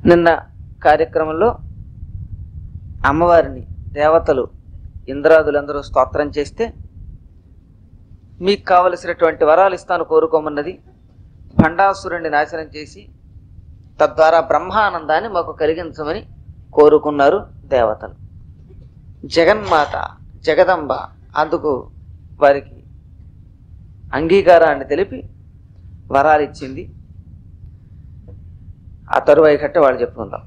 నిన్న కార్యక్రమంలో అమ్మవారిని దేవతలు ఇంద్రాదులందరూ స్తోత్రం చేస్తే మీకు కావలసినటువంటి వరాలు ఇస్తాను కోరుకోమన్నది భండాసురుణ్ణి నాశనం చేసి తద్వారా బ్రహ్మానందాన్ని మాకు కలిగించమని కోరుకున్నారు దేవతలు జగన్మాత జగదంబ అందుకు వారికి అంగీకారాన్ని తెలిపి వరాలు ఇచ్చింది ఆ తరువాయి కట్ట వాళ్ళు చెప్పుకుందాం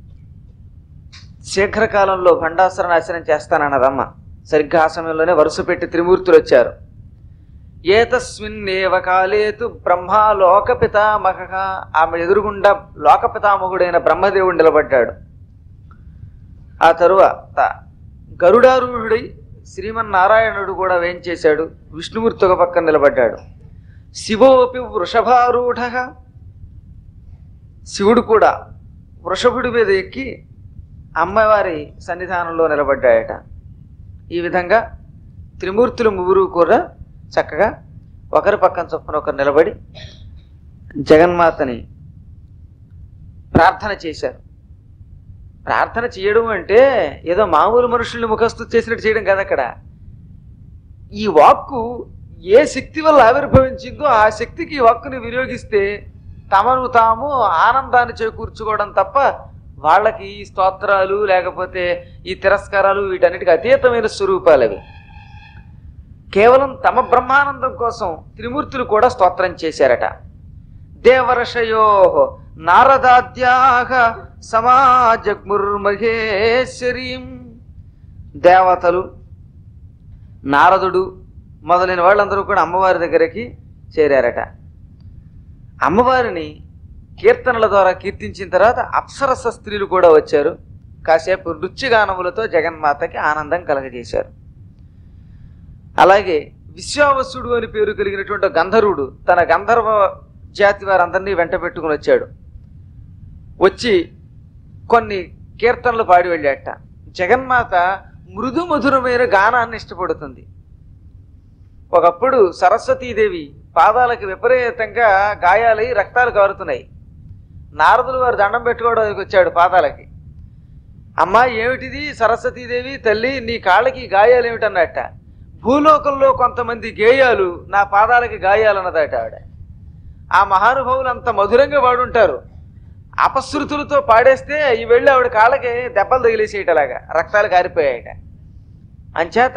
శీఘ్రకాలంలో భండాసుర నాశనం చేస్తానన్నదమ్మ సరిగ్గా ఆ సమయంలోనే వరుస పెట్టి త్రిమూర్తులు వచ్చారు ఏతస్మిన్నేవ కాలేతు బ్రహ్మా లోకపితామహ ఆమె ఎదురుగుండా లోకపితామహుడైన బ్రహ్మదేవుడు నిలబడ్డాడు ఆ తరువాత గరుడారూఢుడై శ్రీమన్నారాయణుడు కూడా వేంచేశాడు విష్ణుమూర్తి ఒక పక్కన నిలబడ్డాడు శివోపి వృషభారూఢ శివుడు కూడా వృషభుడి మీద ఎక్కి అమ్మవారి సన్నిధానంలో నిలబడ్డాయట ఈ విధంగా త్రిమూర్తులు ముగ్గురు కూడా చక్కగా ఒకరి పక్కన చొప్పున ఒకరు నిలబడి జగన్మాతని ప్రార్థన చేశారు ప్రార్థన చేయడం అంటే ఏదో మామూలు మనుషుల్ని ముఖస్థు చేసినట్టు చేయడం కాదు అక్కడ ఈ వాక్కు ఏ శక్తి వల్ల ఆవిర్భవించిందో ఆ శక్తికి ఈ వాక్కుని వినియోగిస్తే తమను తాము ఆనందాన్ని చేకూర్చుకోవడం తప్ప వాళ్ళకి ఈ స్తోత్రాలు లేకపోతే ఈ తిరస్కారాలు వీటన్నిటికి అతీతమైన స్వరూపాలు అవి కేవలం తమ బ్రహ్మానందం కోసం త్రిమూర్తులు కూడా స్తోత్రం చేశారట దేవర్షయో నారదాద్యాహ సమాజగ్ముర్మహేశ్వరీం దేవతలు నారదుడు మొదలైన వాళ్ళందరూ కూడా అమ్మవారి దగ్గరికి చేరారట అమ్మవారిని కీర్తనల ద్వారా కీర్తించిన తర్వాత అప్సరస స్త్రీలు కూడా వచ్చారు కాసేపు నృత్యగానములతో జగన్మాతకి ఆనందం కలగజేశారు అలాగే విశ్వావసుడు అని పేరు కలిగినటువంటి గంధర్వుడు తన గంధర్వ జాతి వారందరినీ వెంట పెట్టుకుని వచ్చాడు వచ్చి కొన్ని కీర్తనలు పాడి వెళ్ళాట జగన్మాత మృదు మధురమైన గానాన్ని ఇష్టపడుతుంది ఒకప్పుడు సరస్వతీదేవి పాదాలకు విపరీతంగా గాయాలై రక్తాలు కారుతున్నాయి నారదులు వారు దండం పెట్టుకోవడానికి వచ్చాడు పాదాలకి అమ్మా ఏమిటిది సరస్వతీదేవి తల్లి నీ కాళ్ళకి గాయాలు ఏమిటన్నట్ట భూలోకంలో కొంతమంది గేయాలు నా పాదాలకి గాయాలన్నదట ఆవిడ ఆ మహానుభావులు అంత మధురంగా పాడుంటారు అపశృతులతో పాడేస్తే ఈ వెళ్ళి ఆవిడ కాళ్ళకి దెబ్బలు తగిలేసేయటలాగా రక్తాలు కారిపోయాయట అంచేత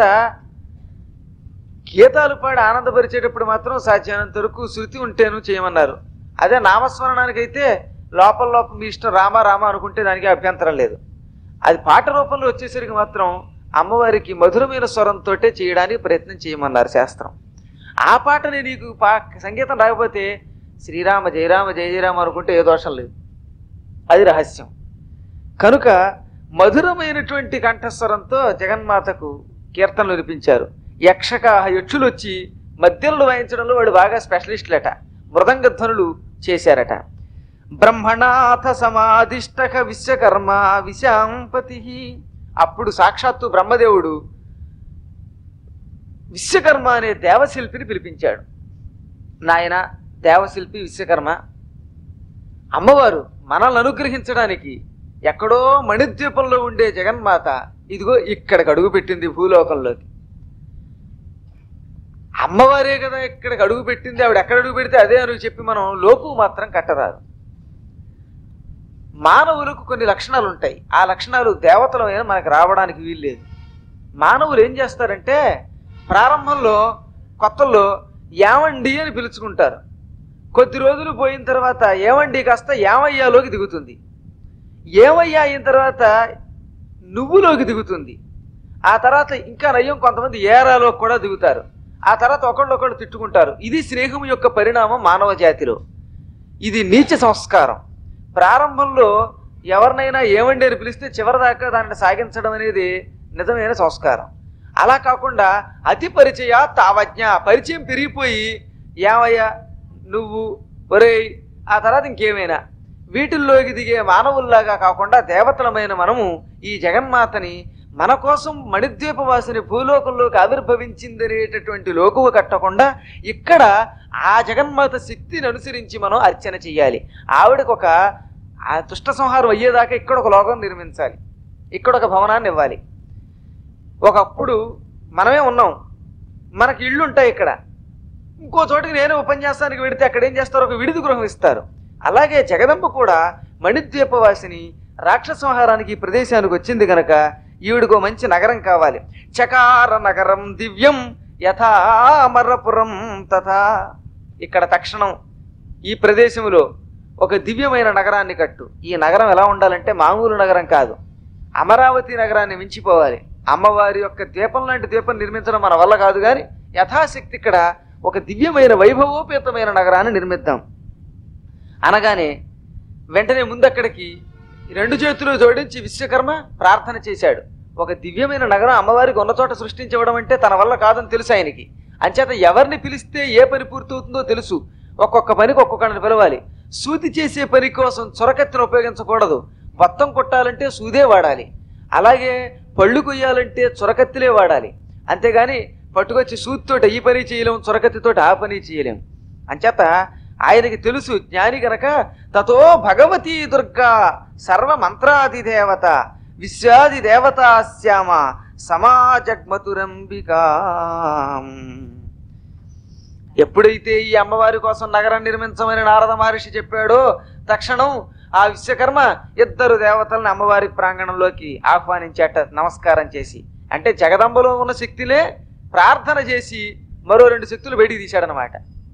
గీతాలు పాడి ఆనందపరిచేటప్పుడు మాత్రం సాధ్యమైనంత వరకు శృతి ఉంటేను చేయమన్నారు అదే నామస్మరణానికైతే లోపల లోపల మీ ఇష్టం రామ రామ అనుకుంటే దానికి అభ్యంతరం లేదు అది పాట రూపంలో వచ్చేసరికి మాత్రం అమ్మవారికి మధురమైన స్వరంతో చేయడానికి ప్రయత్నం చేయమన్నారు శాస్త్రం ఆ పాటని నీకు పా సంగీతం రాకపోతే శ్రీరామ జయరామ జయ జయరామ అనుకుంటే ఏ దోషం లేదు అది రహస్యం కనుక మధురమైనటువంటి కంఠస్వరంతో జగన్మాతకు కీర్తనలు వినిపించారు యక్షక యక్షులు వచ్చి మధ్యలో వాయించడంలో వాడు బాగా స్పెషలిస్టులట మృదంగ ధ్వనులు చేశారట బ్రహ్మణాథ సమాధిష్టక విశ్వకర్మ విశాంపతి అప్పుడు సాక్షాత్తు బ్రహ్మదేవుడు విశ్వకర్మ అనే దేవశిల్పిని పిలిపించాడు నాయన దేవశిల్పి విశ్వకర్మ అమ్మవారు మనల్ని అనుగ్రహించడానికి ఎక్కడో మణిద్వీపంలో ఉండే జగన్మాత ఇదిగో ఇక్కడికి అడుగు పెట్టింది భూలోకంలోకి అమ్మవారే కదా ఇక్కడికి అడుగు పెట్టింది ఆవిడ ఎక్కడ అడుగు పెడితే అదే అని చెప్పి మనం లోపు మాత్రం కట్టరాదు మానవులకు కొన్ని లక్షణాలు ఉంటాయి ఆ లక్షణాలు దేవతలమైన మనకు రావడానికి వీల్లేదు మానవులు ఏం చేస్తారంటే ప్రారంభంలో కొత్తల్లో ఏమండి అని పిలుచుకుంటారు కొద్ది రోజులు పోయిన తర్వాత ఏమండి కాస్త ఏమయ్యాలోకి దిగుతుంది ఏమయ్యా అయిన తర్వాత నువ్వులోకి దిగుతుంది ఆ తర్వాత ఇంకా నయ్యం కొంతమంది ఏరాలో కూడా దిగుతారు ఆ తర్వాత ఒకళ్ళొకళ్ళు తిట్టుకుంటారు ఇది స్నేహం యొక్క పరిణామం మానవ జాతిలో ఇది నీచ సంస్కారం ప్రారంభంలో ఎవరినైనా ఏమండి అని పిలిస్తే చివరిదాకా దాన్ని సాగించడం అనేది నిజమైన సంస్కారం అలా కాకుండా అతి పరిచయ తావజ్ఞ పరిచయం పెరిగిపోయి ఏమయ్యా నువ్వు ఒరేయ్ ఆ తర్వాత ఇంకేమైనా వీటిల్లోకి దిగే మానవుల్లాగా కాకుండా దేవతలమైన మనము ఈ జగన్మాతని మన కోసం మణిద్వీపవాసిని భూలోకంలోకి ఆవిర్భవించిందనేటటువంటి లోకువ కట్టకుండా ఇక్కడ ఆ జగన్మాత శక్తిని అనుసరించి మనం అర్చన చెయ్యాలి ఆవిడకు ఒక ఆ దుష్ట సంహారం అయ్యేదాకా ఇక్కడ ఒక లోకం నిర్మించాలి ఇక్కడ ఒక భవనాన్ని ఇవ్వాలి ఒకప్పుడు మనమే ఉన్నాం మనకి ఇళ్ళు ఉంటాయి ఇక్కడ ఇంకో చోటికి నేను ఉపన్యాసానికి వెడితే అక్కడ ఏం చేస్తారు ఒక విడిది గృహం ఇస్తారు అలాగే జగదంబ కూడా మణిద్వీపవాసిని రాక్షస సంహారానికి ఈ ప్రదేశానికి వచ్చింది గనక ఈవిడికో మంచి నగరం కావాలి చకార నగరం దివ్యం యథా అమరపురం తథా ఇక్కడ తక్షణం ఈ ప్రదేశంలో ఒక దివ్యమైన నగరాన్ని కట్టు ఈ నగరం ఎలా ఉండాలంటే మామూలు నగరం కాదు అమరావతి నగరాన్ని మించిపోవాలి అమ్మవారి యొక్క దీపం లాంటి దీపం నిర్మించడం మన వల్ల కాదు కానీ యథాశక్తి ఇక్కడ ఒక దివ్యమైన వైభవోపేతమైన నగరాన్ని నిర్మిద్దాం అనగానే వెంటనే ముందక్కడికి రెండు చేతులు జోడించి విశ్వకర్మ ప్రార్థన చేశాడు ఒక దివ్యమైన నగరం అమ్మవారికి ఉన్న చోట సృష్టించవడం అంటే తన వల్ల కాదని తెలుసు ఆయనకి అంచేత ఎవరిని పిలిస్తే ఏ పని పూర్తవుతుందో తెలుసు ఒక్కొక్క పనికి ఒక్కొక్కరిని పిలవాలి సూది చేసే పని కోసం చొరకత్తిని ఉపయోగించకూడదు బత్తం కొట్టాలంటే సూదే వాడాలి అలాగే పళ్ళు కొయ్యాలంటే చొరకత్తిలే వాడాలి అంతేగాని పట్టుకొచ్చి సూదితోటి ఈ పని చేయలేం చొరకత్తితోటి ఆ పని చేయలేం అంచేత ఆయనకి తెలుసు జ్ఞాని గనక తతో భగవతీ దుర్గా సర్వ మంత్రాదిదేవత విశ్వాది దేవత శ్యామ సమాజగ్మతురంబికా ఎప్పుడైతే ఈ అమ్మవారి కోసం నగరం నిర్మించమని నారద మహర్షి చెప్పాడో తక్షణం ఆ విశ్వకర్మ ఇద్దరు దేవతలను అమ్మవారి ప్రాంగణంలోకి ఆహ్వానించేట నమస్కారం చేసి అంటే జగదంబలో ఉన్న శక్తులే ప్రార్థన చేసి మరో రెండు శక్తులు బయటికి తీశాడనమాట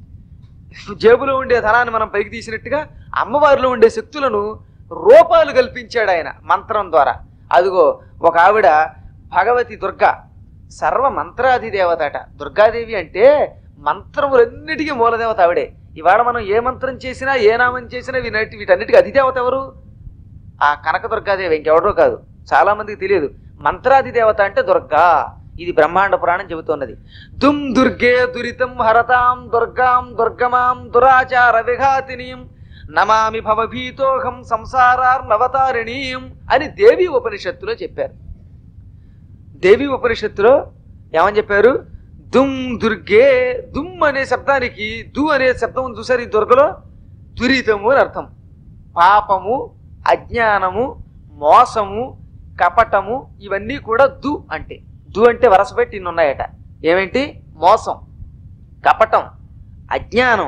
జేబులో ఉండే ధనాన్ని మనం పైకి తీసినట్టుగా అమ్మవారిలో ఉండే శక్తులను రూపాలు కల్పించాడు ఆయన మంత్రం ద్వారా అదిగో ఒక ఆవిడ భగవతి దుర్గా సర్వ మంత్రాది దేవత అట దుర్గాదేవి అంటే మంత్రములన్నిటికీ మూలదేవత ఆవిడే ఇవాళ మనం ఏ మంత్రం చేసినా ఏ నామం చేసినా వీటి వీటన్నిటికీ అధిదేవత ఎవరు ఆ కనక దుర్గాదేవి ఇంకెవడో కాదు చాలా మందికి తెలియదు మంత్రాది దేవత అంటే దుర్గా ఇది బ్రహ్మాండ పురాణం చెబుతున్నది దుమ్ దుర్గే దురితం హరతాం దుర్గాం దుర్గమాం దురాచార విఘాతినీం నమామి భవభీతోహం సంసారార్నవతారిణీం అని దేవి ఉపనిషత్తులో చెప్పారు దేవి ఉపనిషత్తులో ఏమని చెప్పారు దుమ్ దుర్గే దుమ్ అనే శబ్దానికి దు అనే శబ్దం ఉంది చూసారు ఈ దుర్గలో దురితము అని అర్థం పాపము అజ్ఞానము మోసము కపటము ఇవన్నీ కూడా దు అంటే దు అంటే వరసపెట్టి ఇన్ని ఉన్నాయట ఏమేంటి మోసం కపటం అజ్ఞానం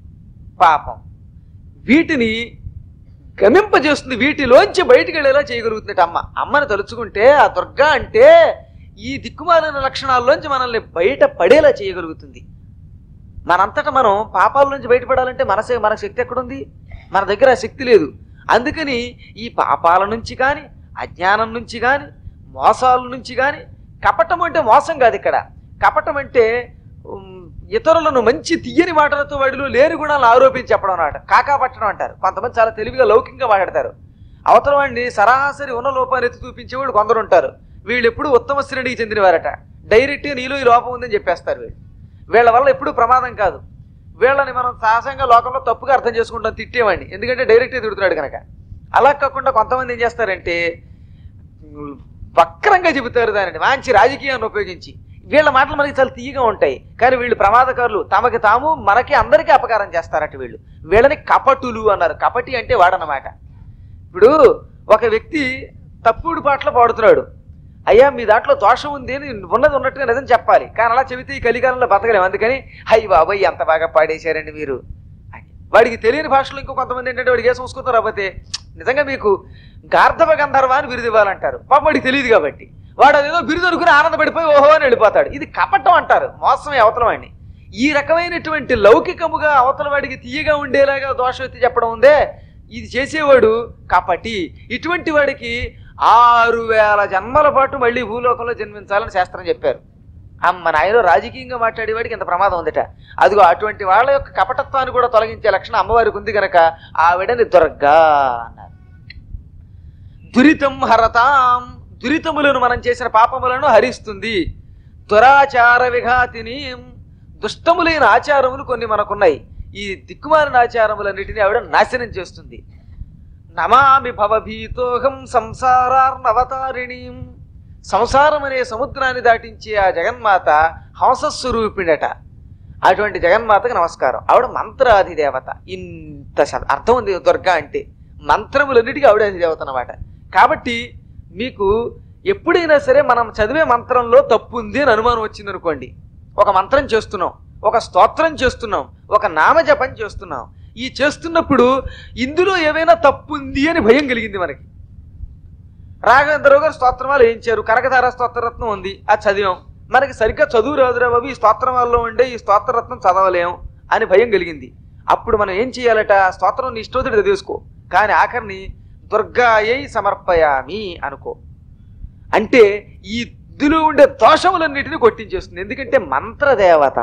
పాపం వీటిని గమింపజేస్తుంది వీటిలోంచి బయటికి వెళ్ళేలా చేయగలుగుతుంది అమ్మ అమ్మని తలుచుకుంటే ఆ దుర్గా అంటే ఈ దిక్కుమాలిన లక్షణాల్లోంచి మనల్ని బయట పడేలా చేయగలుగుతుంది మనంతటా మనం పాపాల నుంచి బయటపడాలంటే మనసే మన శక్తి ఎక్కడుంది మన దగ్గర ఆ శక్తి లేదు అందుకని ఈ పాపాల నుంచి కానీ అజ్ఞానం నుంచి కానీ మోసాల నుంచి కానీ కపటం అంటే మోసం కాదు ఇక్కడ కపటం అంటే ఉమ్, ఇతరులను మంచి తీయని మాటలతో వాడిలో లేని గుణాలను ఆరోపించి చెప్పడం అన్నమాట కాకా పట్టడం అంటారు కొంతమంది చాలా తెలివిగా లౌకికంగా మాట్లాడతారు అవతల వాడిని సరాసరి ఉన్న లోపాన్ని ఎత్తి చూపించేవాడు కొందరు ఉంటారు వీళ్ళు ఎప్పుడు ఉత్తమ శ్రేణికి చెందినవారట డైరెక్ట్గా నీలో ఈ లోపం ఉందని చెప్పేస్తారు వీళ్ళు వీళ్ళ వల్ల ఎప్పుడూ ప్రమాదం కాదు వీళ్ళని మనం సహజంగా లోకంలో తప్పుగా అర్థం చేసుకుంటాం తిట్టేవాడిని ఎందుకంటే డైరెక్ట్గా తిడుతున్నాడు కనుక అలా కాకుండా కొంతమంది ఏం చేస్తారంటే ఉమ్, వక్రంగా చెబుతారు దానిని మంచి రాజకీయాన్ని ఉపయోగించి వీళ్ళ మాటలు మనకి చాలా తీయగా ఉంటాయి కానీ వీళ్ళు ప్రమాదకారులు తమకి తాము మనకి అందరికీ అపకారం చేస్తారట వీళ్ళు వీళ్ళని కపటులు అన్నారు కపటి అంటే వాడనమాట ఇప్పుడు ఒక వ్యక్తి తప్పుడు పాటలు పాడుతున్నాడు అయ్యా మీ దాంట్లో దోషం ఉంది అని ఉన్నది ఉన్నట్టుగా నిజం చెప్పాలి కానీ అలా చెబితే ఈ కలికాలంలో బతకలేము అందుకని అయ్యి బాబాయ్ ఎంత బాగా పాడేశారండి మీరు అని. వాడికి తెలియని భాషలో ఇంకో కొంతమంది ఏంటంటే వాడికి ఏ సంస్కృతం రాకపోతే నిజంగా మీకు గార్ధవ గంధర్వ అని బిరుదు ఇవ్వాలంటారు పాప వాడికి తెలియదు కాబట్టి వాడు అదేదో బిరుదు అనుకుని ఆనందపడిపోయి ఓహో అని వెళ్ళిపోతాడు ఇది కపటం అంటారు మోసమే అవతల వాడిని ఈ రకమైనటువంటి లౌకికముగా అవతల వాడికి తీయగా ఉండేలాగా దోషం ఎత్తి చెప్పడం ఉందే ఇది చేసేవాడు కపటి ఇటువంటి వాడికి ఆరు వేల జన్మల పాటు మళ్ళీ భూలోకంలో జన్మించాలని శాస్త్రం చెప్పారు అమ్మ నాయన రాజకీయంగా మాట్లాడేవాడికి ఇంత ప్రమాదం ఉందట అదిగో అటువంటి వాళ్ళ యొక్క కపటత్వాన్ని కూడా తొలగించే లక్షణం అమ్మవారికి ఉంది గనక ఆవిడని దుర్గా అన్నారు దురితం హరతాం దురితములను మనం చేసిన పాపములను హరిస్తుంది దురాచార విఘాతిని దుష్టములైన ఆచారములు కొన్ని మనకున్నాయి ఈ దిక్కుమాలిన ఆచారములన్నిటినీ ఆవిడ నాశనం చేస్తుంది నమామి భవభీతోహం సంసారార్నవతారిణి సంసారం అనే సముద్రాన్ని దాటించే ఆ జగన్మాత హంసస్వరూపిణట అటువంటి జగన్మాతకి నమస్కారం ఆవిడ మంత్రాధిదేవత ఇంత శ- అర్థం ఉంది దుర్గా అంటే మంత్రములన్నిటికీ ఆవిడే అధిదేవత అనమాట కాబట్టి మీకు ఎప్పుడైనా సరే మనం చదివే మంత్రంలో తప్పు ఉంది అని అనుమానం వచ్చింది అనుకోండి ఒక మంత్రం చేస్తున్నాం ఒక స్తోత్రం చేస్తున్నాం ఒక నామజపం చేస్తున్నాం ఈ చేస్తున్నప్పుడు ఇందులో ఏమైనా తప్పు ఉంది అని భయం కలిగింది మనకి రాఘవేంద్రరావు గారు స్తోత్రమాలు వేయించారు కనకధార స్తోత్రరత్నం ఉంది అది చదివాం మనకి సరిగ్గా చదువు రాదురా బాబు ఈ స్తోత్రమాలలో ఉండే ఈ స్తోత్రరత్నం చదవలేం అని భయం కలిగింది అప్పుడు మనం ఏం చేయాలట ఆ స్తోత్రం నీ ఇష్టోతుడు చదివేసుకో కానీ ఆఖరిని దుర్గాయై సమర్పయామి అనుకో అంటే ఈ ఇందులో ఉండే దోషములన్నిటిని కొట్టించేస్తుంది ఎందుకంటే మంత్రదేవత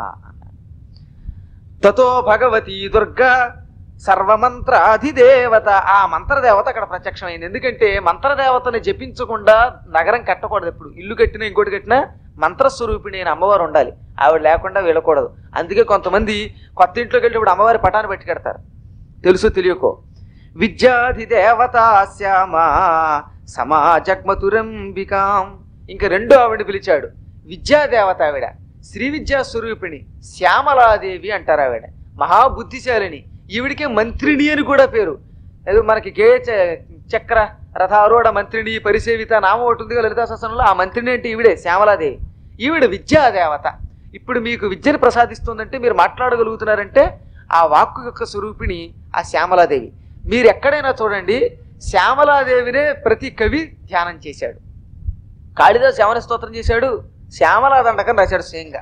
తతో భగవతి దుర్గా సర్వమంత్రాధిదేవత ఆ మంత్రదేవత అక్కడ ప్రత్యక్షమైంది ఎందుకంటే మంత్రదేవతని జపించకుండా నగరం కట్టకూడదు ఎప్పుడు ఇల్లు కట్టినా ఇంకోటి కట్టినా మంత్రస్వరూపిణి అయిన అమ్మవారు ఉండాలి ఆవిడ లేకుండా వెళ్ళకూడదు అందుకే కొంతమంది కొత్త ఇంట్లోకి వెళ్ళినప్పుడు అమ్మవారి పటాన్ని పెట్టి కడతారు తెలుసు తెలియకో విద్యాధిదేవత శ్యామ సమాజగ్మతురంబికాం ఇంకా రెండో ఆవిడ పిలిచాడు విద్యాదేవత ఆవిడ శ్రీ విద్యా స్వరూపిణి శ్యామలాదేవి అంటారు ఆవిడ మహాబుద్ధిశాలిని ఈవిడికే మంత్రిని అని కూడా పేరు ఏదో మనకి గే చ- చక్ర రథారూఢ మంత్రిని పరిసేవిత నామం ఒకటి ఉంది కదా లలితా శాసనంలో ఆ మంత్రిని అంటే ఈవిడే శ్యామలాదేవి ఈవిడ విద్యాదేవత ఇప్పుడు మీకు విద్యను ప్రసాదిస్తుందంటే మీరు మాట్లాడగలుగుతున్నారంటే ఆ వాక్కు యొక్క స్వరూపిణి ఆ శ్యామలాదేవి మీరు ఎక్కడైనా చూడండి శ్యామలాదేవినే ప్రతి కవి ధ్యానం చేశాడు కాళిదాసు శ్యామల స్తోత్రం చేశాడు శ్యామలా దండకం రాశాడు స్వయంగా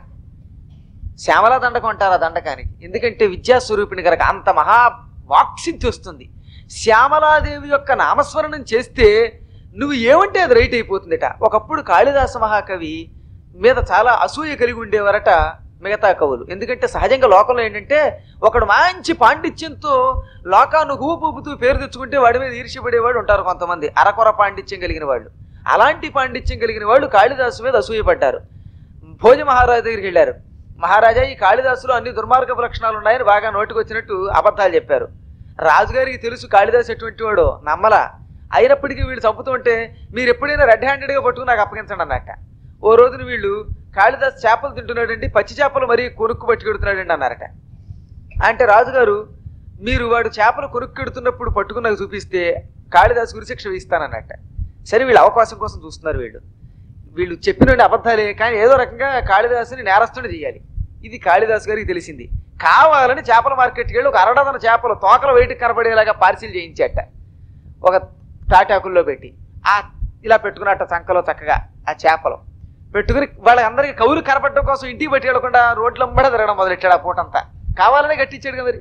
శ్యామలా దండకం అంటారు ఆ దండకానికి ఎందుకంటే విద్యాస్వరూపిణి కనుక అంత మహా వాక్సిద్ధి వస్తుంది శ్యామలాదేవి యొక్క నామస్మరణం చేస్తే నువ్వు ఏమంటే అది రైట్ అయిపోతుందట ఒకప్పుడు కాళిదాస మహాకవి మీద చాలా అసూయ కలిగి ఉండేవారట మిగతా కవులు ఎందుకంటే సహజంగా లోకంలో ఏంటంటే ఒకడు మంచి పాండిత్యంతో లోకాన్ని ఊపుతూ పేరు తెచ్చుకుంటే వాడి మీద ఈర్ష్యపడేవాడు ఉంటారు కొంతమంది అరకొర పాండిత్యం కలిగిన వాళ్ళు అలాంటి పాండిత్యం కలిగిన వాళ్ళు కాళిదాసు మీద అసూయపడ్డారు భోజ మహారాజు దగ్గరికి వెళ్ళారు మహారాజా ఈ కాళిదాసులో అన్ని దుర్మార్గపు లక్షణాలు ఉన్నాయని బాగా నోటికి వచ్చినట్టు అబద్ధాలు చెప్పారు రాజుగారికి తెలుసు కాళిదాసు ఎటువంటి వాడో నమ్మలా అయినప్పటికీ వీళ్ళు చంపుతుంటే మీరు ఎప్పుడైనా రెడ్ హ్యాండెడ్గా పట్టుకుని నాకు అప్పగించండి అన్నట్ట ఓ రోజున వీళ్ళు కాళిదాసు చేపలు తింటున్నాడండి పచ్చి చేపలు మరీ కొనుక్కు పట్టుకెడుతున్నాడండి అన్నారట అంటే రాజుగారు మీరు వాడు చేపలు కొనుక్కెడుతున్నప్పుడు పట్టుకుని నాకు చూపిస్తే కాళిదాసు గురిశిక్ష ఇస్తానన్నట్ట సరే వీళ్ళు అవకాశం కోసం చూస్తున్నారు వీళ్ళు వీళ్ళు చెప్పిన అబద్ధాలే కానీ ఏదో రకంగా కాళిదాసుని నేరస్తుని చేయాలి ఇది కాళిదాసు గారికి తెలిసింది కావాలని చేపల మార్కెట్కి వెళ్ళి ఒక అరడదన చేపలు తోకల వెయిట్కి కనబడేలాగా పార్సిల్ చేయించేట ఒక తాటాకుల్లో పెట్టి ఆ ఇలా పెట్టుకున్నట్ట చంకలో చక్కగా ఆ చేపలు పెట్టుకుని వాళ్ళందరికీ కౌలు కనపడడం కోసం ఇంటికి పట్టి వెళ్ళకుండా రోడ్లంబడ తిరగడం మొదలెట్టాడు ఆ పూటంతా కావాలనే కట్టించాడు కదా మరి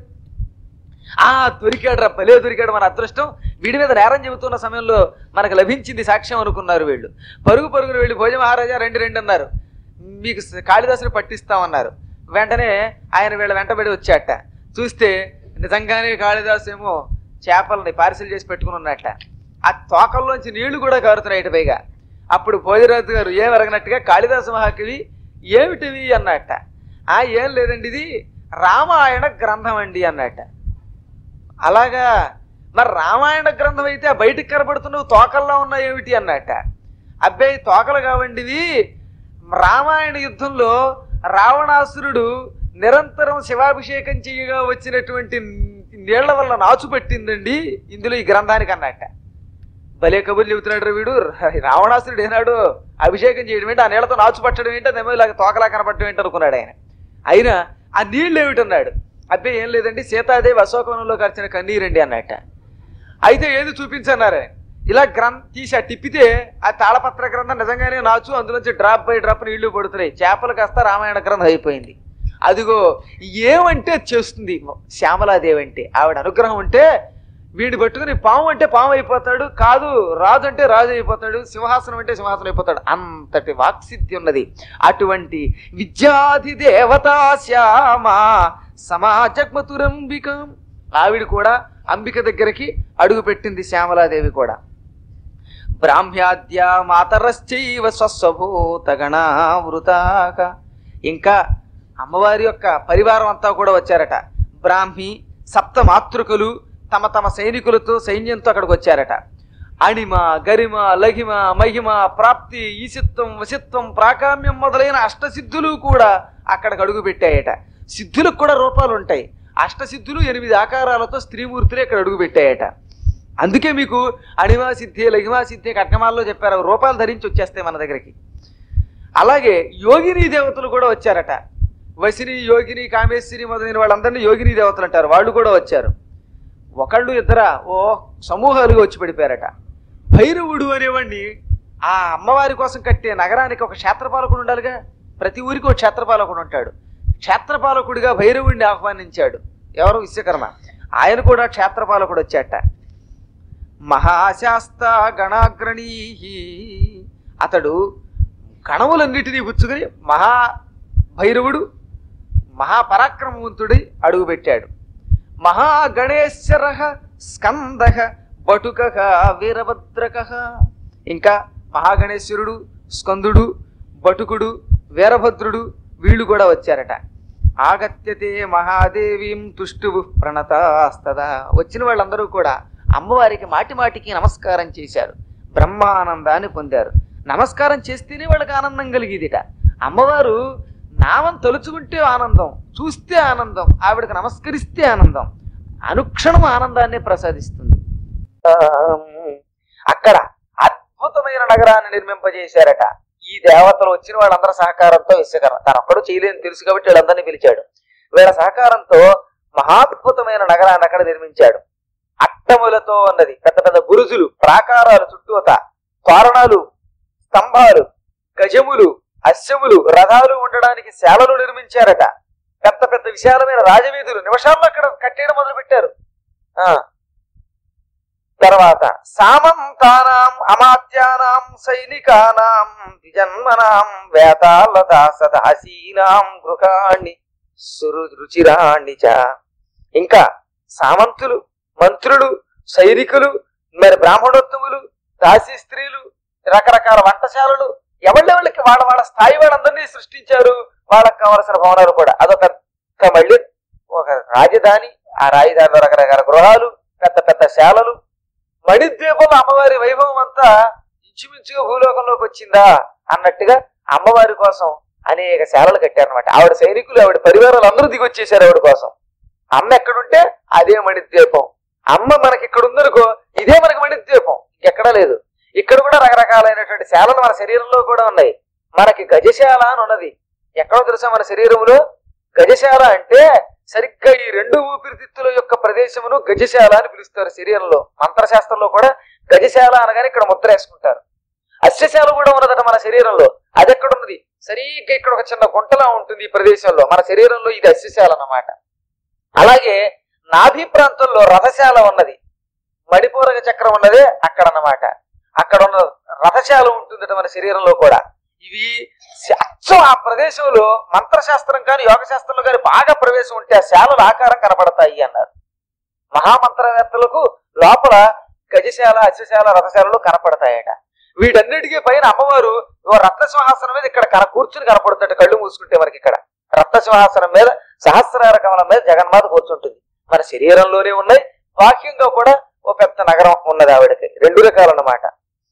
ఆ దొరికాడు రా భలే దొరికాడు మన అదృష్టం వీడి మీద నేరం చెబుతున్న సమయంలో మనకు లభించింది సాక్ష్యం అనుకున్నారు వీళ్ళు పరుగు పరుగురు వెళ్ళి భోజ మహారాజా రెండు రెండు అన్నారు మీకు స- కాళిదాసుని పట్టిస్తామన్నారు వెంటనే ఆయన వీళ్ళ వెంటబడి వచ్చాట చూస్తే నిజంగానే కాళిదాసు ఏమో చేపలని పార్సిల్ చేసి పెట్టుకుని ఉన్నట్ట ఆ తోకల్లోంచి నీళ్లు కూడా కారుతున్నాయి ఇటు పైగా అప్పుడు భోజరాజు గారు ఏం ఎరగనట్టుగా కాళిదాసు మహాకవి ఏమిటివి అన్నట్ట ఆ ఏం లేదండి ఇది రామాయణ గ్రంథం అండి అన్నట్ట అలాగా మరి రామాయణ గ్రంథం అయితే ఆ బయటికి కనబడుతున్నవి తోకల్లో ఉన్నాయి ఏమిటి అన్నట్ట అబ్బాయి తోకలు కావండివి రామాయణ యుద్ధంలో రావణాసురుడు నిరంతరం శివాభిషేకం చేయగా వచ్చినటువంటి నీళ్ల వల్ల నాచు పట్టిందండి ఇందులో ఈ గ్రంథానికి అన్నట్ట భలే కబుర్లు చెబుతున్నాడు రా వీడు రావణాసురుడు ఏనాడు అభిషేకం చేయడం ఏంటి ఆ నీళ్లతో నాచు పట్టడం ఏంటి అదేమో ఇలాగ తోకలా కనపడటం ఏంటి అనుకున్నాడు ఆయన అయినా ఆ నీళ్ళు ఏమిటన్నాడు అబ్బాయి ఏం లేదండి సీతాదేవి అశోకవనంలో ఖర్చిన కన్నీరండి అన్నట్ట అయితే ఏది చూపించన్నారు ఆయన. ఇలా గ్రంథ తీసి ఆ తిప్పితే ఆ తాళపత్ర గ్రంథం నిజంగానే నాచు అందులోంచి డ్రాప్ బై డ్రాప్ నీళ్లు పడుతున్నాయి చేపలు కాస్త రామాయణ గ్రంథం అయిపోయింది అదిగో ఏమంటే అది చేస్తుంది శ్యామలాదేవి అంటే ఆవిడ అనుగ్రహం ఉంటే వీడిని పట్టుకుని పాము అంటే పాము అయిపోతాడు కాదు రాజు అంటే రాజు అయిపోతాడు సింహాసనం అంటే సింహాసనం అయిపోతాడు అంతటి వాక్సిద్ధి ఉన్నది అటువంటి విద్యాధి దేవతా శ్యామ సమాజగ్మతురంబికం ఆవిడ కూడా అంబిక దగ్గరికి అడుగు పెట్టింది శ్యామలాదేవి కూడా బ్రాహ్మ్యాద్య మాతరశ్చైవ స్వస్వభూత గణావృతాక ఇంకా అమ్మవారి యొక్క పరివారం అంతా కూడా వచ్చారట బ్రాహ్మి సప్త మాతృకులు తమ తమ సైనికులతో సైన్యంతో అక్కడికి వచ్చారట అణిమ గరిమ లఘిమ మహిమ ప్రాప్తి ఈసిత్వం వసిత్వం ప్రాకామ్యం మొదలైన అష్టసిద్ధులు కూడా అక్కడికి అడుగు పెట్టాయట సిద్ధులకు కూడా రూపాలు ఉంటాయి అష్టసిద్ధులు ఎనిమిది ఆకారాలతో స్త్రీమూర్తులు ఇక్కడ అడుగు పెట్టాయట అందుకే మీకు అణిమా సిద్ధి లఘిమా సిద్ధి కట్నమాల్లో చెప్పారు అవి రూపాయలు ధరించి వచ్చేస్తాయి మన దగ్గరికి అలాగే యోగిని దేవతలు కూడా వచ్చారట వసిని యోగిని కామేశ్వరి మొదలైన వాళ్ళందరినీ యోగిని దేవతలు అంటారు వాళ్ళు కూడా వచ్చారు ఒకళ్ళు ఇద్దర ఓ సమూహాలుగా వచ్చి పడిపోయారట భైరవుడు అనేవాడిని ఆ అమ్మవారి కోసం కట్టే నగరానికి ఒక క్షేత్రపాలకుడు ఉండాలిగా ప్రతి ఊరికి ఒక క్షేత్రపాలకుడు ఉంటాడు క్షేత్రపాలకుడిగా భైరవుడిని ఆహ్వానించాడు ఎవరు విశ్వకర్మ ఆయన కూడా క్షేత్రపాలకుడు వచ్చాట మహాశాస్త గణాగ్రణీ అతడు గణములన్నిటినీ పుచ్చుకొని మహా భైరవుడు మహాపరాక్రమవంతుడై అడుగుపెట్టాడు మహాగణేశ్వర స్కంద బటుక వీరభద్రక ఇంకా మహాగణేశ్వరుడు స్కందుడు బటుకుడు వీరభద్రుడు వీళ్ళు కూడా వచ్చారట ఆగత్యతే మహాదేవీం తుష్టువు ప్రణతాస్తదా వచ్చిన వాళ్ళందరూ కూడా అమ్మవారికి మాటి మాటికి నమస్కారం చేశారు బ్రహ్మానందాన్ని పొందారు నమస్కారం చేస్తేనే వాళ్ళకి ఆనందం కలిగేదిట అమ్మవారు నామం తలుచుకుంటే ఆనందం చూస్తే ఆనందం ఆవిడకి నమస్కరిస్తే ఆనందం అనుక్షణం ఆనందాన్ని ప్రసాదిస్తుంది అక్కడ అద్భుతమైన నగరాన్ని నిర్మింపజేశారట ఈ దేవతలు వచ్చిన వాళ్ళందరి సహకారంతో విశ్వకర్మ తను ఒక్కడు చేయలేని తెలుసు కాబట్టి వీళ్ళందరినీ పిలిచాడు వీళ్ళ సహకారంతో మహాద్భుతమైన నగరాన్ని అక్కడ నిర్మించాడు అట్టములతో ఉన్నది పెద్ద పెద్ద గురుజులు ప్రాకారాలు చుట్టూత తోరణాలు స్తంభాలు గజములు అశ్వములు రథాలు ఉండడానికి శాలలు నిర్మించారట పెద్ద పెద్ద విశాలమైన రాజవీధులు నిమిషాల్లో అక్కడ కట్టేయడం మొదలు పెట్టారు ఆ తర్వాత సామంతానాం అమాత్యానాం సైనికానాం ద్విజన్మనాం వేతాళదాసదాసీనాం గృహాణి సురు రుచిరాణి చ ఇంకా సామంతులు మంత్రులు సైనికులు మరి బ్రాహ్మణోత్తములు దాసీ స్త్రీలు రకరకాల వంటశాలలు ఎవళ్ళెవళ్ళకి వాళ్ళ వాళ్ళ స్థాయి వాళ్ళందరినీ సృష్టించారు వాళ్ళకి కావలసిన భవనాలు కూడా అదొక ఒక మళ్ళీ ఒక రాజధాని ఆ రాజధానిలో రకరకాల గృహాలు పెద్ద పెద్ద శాలలు మణిద్వీపంలో అమ్మవారి వైభవం అంతా ఇంచుమించుగా భూలోకంలోకి వచ్చిందా అన్నట్టుగా అమ్మవారి కోసం అనేక శాలలు కట్టారనమాట ఆవిడ సైనికులు ఆవిడ పరివారాలు అందరూ దిగొచ్చేసారు ఆవిడ కోసం అమ్మ ఎక్కడుంటే అదే మణిద్వీపం అమ్మ మనకి ఇక్కడ ఉందనుకో ఇదే మనకి మణిద్వీపం ఎక్కడా లేదు ఇక్కడ కూడా రకరకాలైనటువంటి శాలలు మన శరీరంలో కూడా ఉన్నాయి మనకి గజశాల అని ఉన్నది ఎక్కడో తెలుసా మన శరీరంలో గజశాల అంటే సరిగ్గా ఈ రెండు ఊపిరితిత్తుల యొక్క ప్రదేశమును గజశాల అని పిలుస్తారు శరీరంలో మంత్రశాస్త్రంలో కూడా గజశాల అనగానే ఇక్కడ ముద్ర వేసుకుంటారు అశ్వశాల కూడా ఉన్నదట మన శరీరంలో అది ఎక్కడ ఉన్నది సరిగ్గా ఇక్కడ ఒక చిన్న గుంటలా ఉంటుంది ఈ ప్రదేశంలో మన శరీరంలో ఇది అశ్వశాల అన్నమాట అలాగే నాభి ప్రాంతంలో రథశాల ఉన్నది మణిపూరక చక్రం ఉన్నదే అక్కడ అన్నమాట అక్కడ ఉన్న రథశాల ఉంటుందట మన శరీరంలో కూడా ఇవి శ- అచ్చం ఆ ప్రదేశంలో మంత్రశాస్త్రం కానీ యోగ శాస్త్రంలో కానీ బాగా ప్రవేశం ఉంటే ఆ శాలలు ఆకారం కనబడతాయి అన్నారు మహామంత్రవేత్తలకు లోపల గజశాల అశ్వశాల రథశాలలు కనపడతాయట వీటన్నిటికీ పైన అమ్మవారు ఓ రత్న సింహాసనం మీద ఇక్కడ కన కూర్చుని కనపడుతుంది కళ్ళు మూసుకుంటే మనకి ఇక్కడ రత్న సింహాసనం మీద సహస్రార కమలం మీద జగన్మాత కూర్చుంటుంది మన శరీరంలోనే ఉన్నాయి బాహ్యంగా కూడా ఓ పెద్ద నగరం ఉన్నది ఆవిడకి రెండు రకాలన్నమాట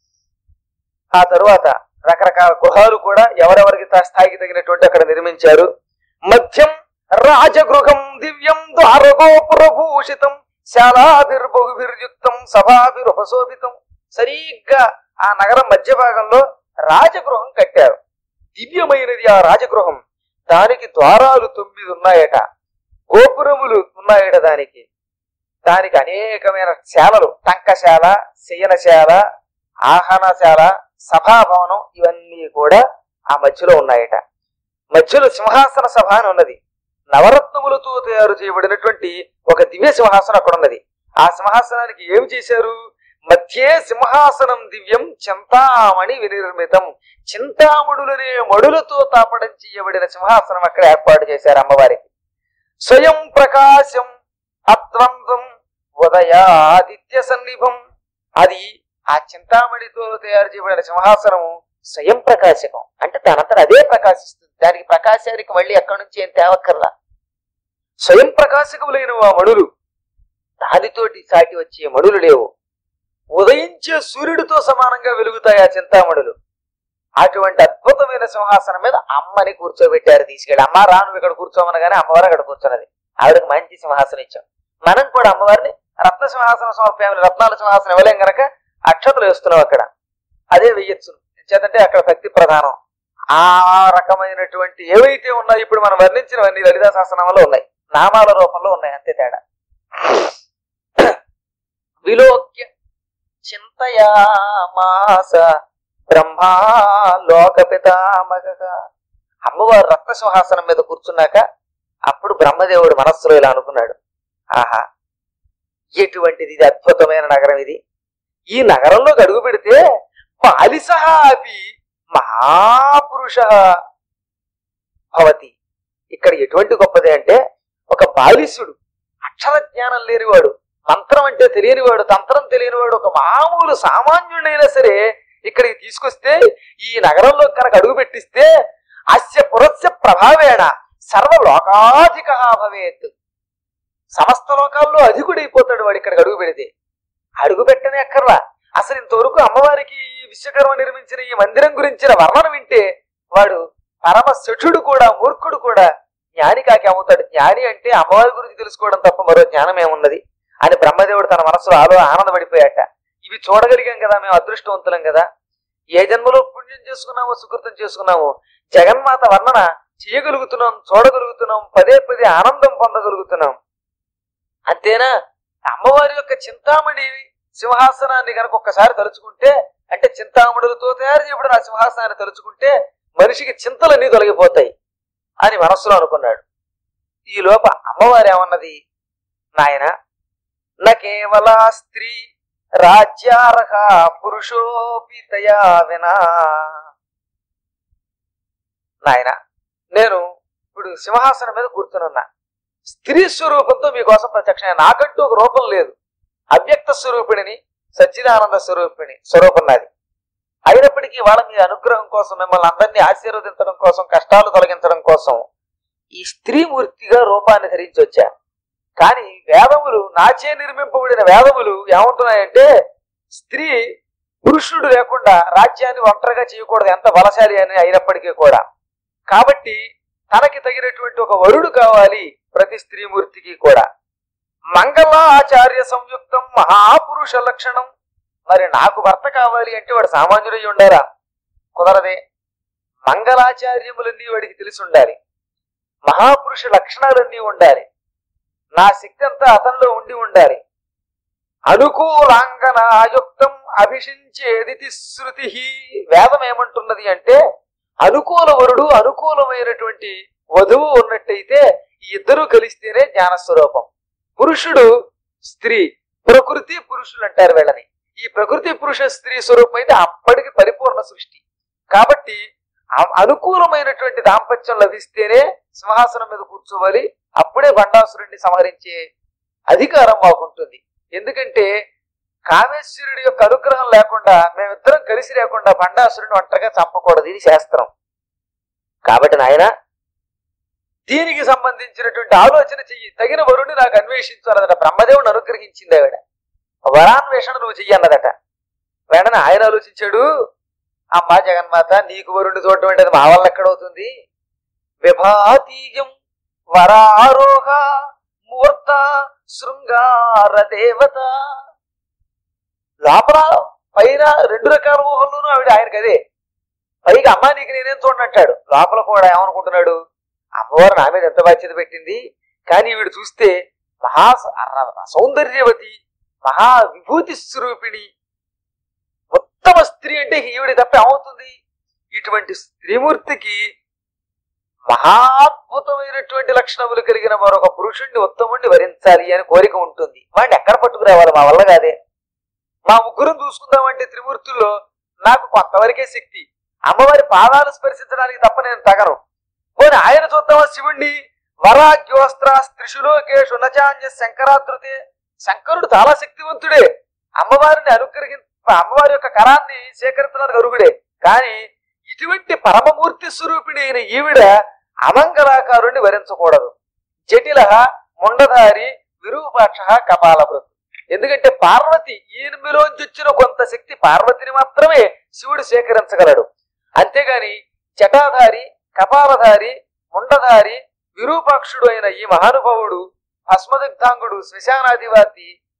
ఆ తరువాత రకరకాల గృహాలు కూడా ఎవరెవరికి తా- స్థాయికి తగినటువంటి అక్కడ నిర్మించారు మధ్యం రాజగృహం దివ్యం ద్వారగోపురభూషితం శాలాభిర్బహుభిర్యుక్తం సభాభిరుపశోభితం సరిగ్గా ఆ నగరం మధ్య భాగంలో రాజగృహం కట్టారు దివ్యమైనది ఆ రాజగృహం దానికి ద్వారాలు తొమ్మిది ఉన్నాయట గోపురములు ఉన్నాయట దానికి దానికి అనేకమైన శాలలు టంకశాల శయనశాల ఆహనశాల సభాభవనం ఇవన్నీ కూడా ఆ మధ్యలో ఉన్నాయట మధ్యలో సింహాసన సభ అని ఉన్నది నవరత్నములతో తయారు చేయబడినటువంటి ఒక దివ్య సింహాసనం అక్కడ ఉన్నది ఆ సింహాసనానికి ఏమి చేశారు మధ్యే సింహాసనం దివ్యం చింతామణి వినిర్మితం చింతామణులనే మడులతో తాపడం చేయబడిన సింహాసనం అక్కడ ఏర్పాటు చేశారు అమ్మవారికి స్వయం ప్రకాశం అద్వంద్వం ఉదయాదిత్య సన్నిభం అది ఆ చింతామణితో తయారు చేయబడిన సింహాసనము స్వయం ప్రకాశకం అంటే తనంతట అదే ప్రకాశిస్తుంది దానికి ప్రకాశానికి మళ్ళీ ఎక్కడి నుంచి ఏం తేవక్కర్లా స్వయం ప్రకాశకములైన ఆ మణులు దానితోటి సాటి వచ్చే మణులు లేవు ఉదయించే సూర్యుడితో సమానంగా వెలుగుతాయి ఆ చింతామణులు అటువంటి అద్భుతమైన సింహాసనం మీద అమ్మని కూర్చోబెట్టారు తీసుకెళ్ళి అమ్మ రాను ఇక్కడ కూర్చోమనగానే అమ్మవారు అక్కడ కూర్చున్నది ఆవిడకి మంచి సింహాసనం ఇచ్చాం మనం కూడా అమ్మవారిని రత్న సింహాసనం సమర్పయామి రత్నాల సింహాసనం ఇవ్వలేం గనక అక్షతలు వేస్తున్నావు అక్కడ అదే వెయ్యొచ్చు చేతంటే అక్కడ భక్తి ప్రధానం ఆ రకమైనటువంటి ఏవైతే ఉన్నాయో ఇప్పుడు మనం వర్ణించినవన్నీ లలితా సహస్రనామంలో ఉన్నాయి నామాల రూపంలో ఉన్నాయి అంతే తేడా విలోక్య చింతయామాస బ్రహ్మా లోక పితామగగా అమ్మవారు రత్న సింహాసనం మీద కూర్చున్నాక అప్పుడు బ్రహ్మదేవుడు మనస్సులో ఇలా అనుకున్నాడు ఆహా ఎటువంటిది ఇది అద్భుతమైన నగరం ఇది ఈ నగరంలోకి అడుగు పెడితే బాలిసహ అపి మహాపురుష భవతి ఇక్కడ ఎటువంటి గొప్పది అంటే ఒక బాలిసుడు అక్షర జ్ఞానం లేనివాడు మంత్రం అంటే తెలియనివాడు తంత్రం తెలియనివాడు ఒక మామూలు సామాన్యుడైనా సరే ఇక్కడికి తీసుకొస్తే ఈ నగరంలో కనుక అడుగు పెట్టిస్తే అస్య పురస్య ప్రభావేణ సర్వలోకాధిక భవేత్ సమస్త లోకాల్లో అధికుడైపోతాడు వాడు ఇక్కడికి అడుగు పెడితే అడుగు పెట్టనే అక్కర్లా అసలు ఇంతవరకు అమ్మవారికి ఈ విశ్వకర్మ నిర్మించిన ఈ మందిరం గురించిన వర్ణన వింటే వాడు పరమ శఠుడు కూడా మూర్ఖుడు కూడా జ్ఞాని కాకి అవుతాడు జ్ఞాని అంటే అమ్మవారి గురించి తెలుసుకోవడం తప్ప మరో జ్ఞానం ఏమున్నది అని బ్రహ్మదేవుడు తన మనసులో ఆలో ఆనందపడిపోయాట ఇవి చూడగలిగాం కదా మేము అదృష్టవంతులం కదా ఏ జన్మలో పుణ్యం చేసుకున్నామో సుకృతం చేసుకున్నామో జగన్మాత వర్ణన చేయగలుగుతున్నాం చూడగలుగుతున్నాం పదే పదే ఆనందం పొందగలుగుతున్నాం అంతేనా అమ్మవారి యొక్క చింతామణి సింహాసనాన్ని కనుక ఒక్కసారి తలుచుకుంటే అంటే చింతామణులతో తయారు చేయబడిన ఆ సింహాసనాన్ని తలుచుకుంటే మనిషికి చింతలన్నీ తొలగిపోతాయి అని మనస్సులో అనుకున్నాడు ఈ లోప అమ్మవారు ఏమన్నది నాయన నా కేవల స్త్రీ రాజ్యార్హ పురుషోపి తయా వినా నాయన నేను ఇప్పుడు సింహాసనం మీద కూర్చునున్నా స్త్రీ స్వరూపంతో మీకోసం ప్రత్యక్ష నాకంటూ ఒక రూపం లేదు అవ్యక్త స్వరూపిణిని సచ్చిదానంద స్వరూపిణి స్వరూపం నాది అయినప్పటికీ వాళ్ళ మీ అనుగ్రహం కోసం మిమ్మల్ని అందరినీ ఆశీర్వదించడం కోసం కష్టాలు తొలగించడం కోసం ఈ స్త్రీ మూర్తిగా రూపాన్ని ధరించి వచ్చా కానీ వేదములు నాచే నిర్మింపబడిన వేదములు ఏమంటున్నాయంటే స్త్రీ పురుషుడు లేకుండా రాజ్యాన్ని ఒంటరిగా చేయకూడదు ఎంత బలశాలి అని అయినప్పటికీ కూడా కాబట్టి తనకి తగినటువంటి ఒక వరుడు కావాలి ప్రతి స్త్రీమూర్తికి కూడా మంగళాచార్య సంయుక్తం మహాపురుష లక్షణం మరి నాకు భర్త కావాలి అంటే వాడు సామాన్యుడై ఉండారా కుదరదే మంగళాచార్యములన్నీ వాడికి తెలిసి ఉండాలి మహాపురుష లక్షణాలన్నీ ఉండాలి నా శక్తి అంతా అతనిలో ఉండి ఉండాలి అనుకూలాంగనాయుక్తం అభిషించేది శృతి వేదం ఏమంటున్నది అంటే అనుకూల వరుడు అనుకూలమైనటువంటి వధువు ఉన్నట్టయితే ఈ ఇద్దరూ కలిస్తేనే జ్ఞానస్వరూపం పురుషుడు స్త్రీ ప్రకృతి పురుషులు అంటారు వీళ్ళని ఈ ప్రకృతి పురుష స్త్రీ స్వరూపం అయితే అప్పటికి పరిపూర్ణ సృష్టి కాబట్టి ఆ- అనుకూలమైనటువంటి దాంపత్యం లభిస్తేనే సింహాసనం మీద కూర్చోవాలి అప్పుడే బండాసురుడిని సంహరించే అధికారం మాకుంటుంది ఎందుకంటే కామేశ్వరుడి యొక్క అనుగ్రహం లేకుండా మేమిద్దరం కలిసి లేకుండా బండాసురుడిని ఒంటరిగా చంపకూడదు ఇది శాస్త్రం కాబట్టి నాయన దీనికి సంబంధించినటువంటి ఆలోచన చెయ్యి తగిన వరుణ్ణి నాకు అన్వేషించాలన్నట బ్రహ్మదేవుని అనుగ్రహించింది ఆవిడ వరాన్వేషణ నువ్వు చెయ్యి అన్నదట వెంటనే ఆయన ఆలోచించాడు అమ్మా జగన్మాత నీకు వరుణ్ణి చూడటం అంటే అది మా వల్ల ఎక్కడవుతుంది విభాతీయం వరారోహ మూర్త శృంగార దేవత లోపల పైన రెండు రకాల ఊహల్లోనూ ఆవిడ ఆయనకి అదే పైగా అమ్మా నీకు నేనేం చూడండి అంటాడు లోపల కూడా ఏమనుకుంటున్నాడు అమ్మవారు నా మీద ఎంత బాధ్యత పెట్టింది కానీ వీడు చూస్తే మహా స- ర- సౌందర్యవతి మహా విభూతి స్వరూపిణి ఉత్తమ స్త్రీ అంటే ఈవిడ తప్ప ఏమవుతుంది ఇటువంటి స్త్రీమూర్తికి మహాద్భుతమైనటువంటి లక్షణములు కలిగిన మరొక పురుషుణ్ణి ఉత్తముణ్ణి వరించాలి అని కోరిక ఉంటుంది వాడిని ఎక్కడ పట్టుకురావాలి మా వల్ల కాదే మా ముగ్గురం చూసుకుందామంటే త్రిమూర్తుల్లో నాకు కొంతవరకే శక్తి అమ్మవారి పాదాలు స్పర్శించడానికి తప్ప నేను తగను పోనీ ఆయన చూద్దామా శివుణ్ణి వరాగ్యోస్త్ర త్రిశులోకేషు నచాంజ శంకరాదృతే శంకరుడు చాలా శక్తివంతుడే అమ్మవారిని అనుగ్రహి అమ్మవారి యొక్క కరాన్ని సేకరించడానికి అరుగుడే కానీ ఇటువంటి పరమమూర్తి స్వరూపిణి అయిన ఈవిడ అమంగళాకారుణ్ణి వరించకూడదు జటిల ముండధారి విరూపాక్ష కపాలభృత్ ఎందుకంటే పార్వతి ఈయనమిలోంచి వచ్చిన కొంత శక్తి పార్వతిని మాత్రమే శివుడు సేకరించగలడు అంతేగాని జటాధారి కపాలధారి ముండధారి విరూపాక్షుడు అయిన ఈ మహానుభావుడు భస్మదగ్ధాంగుడు శ్మశానాధివాతి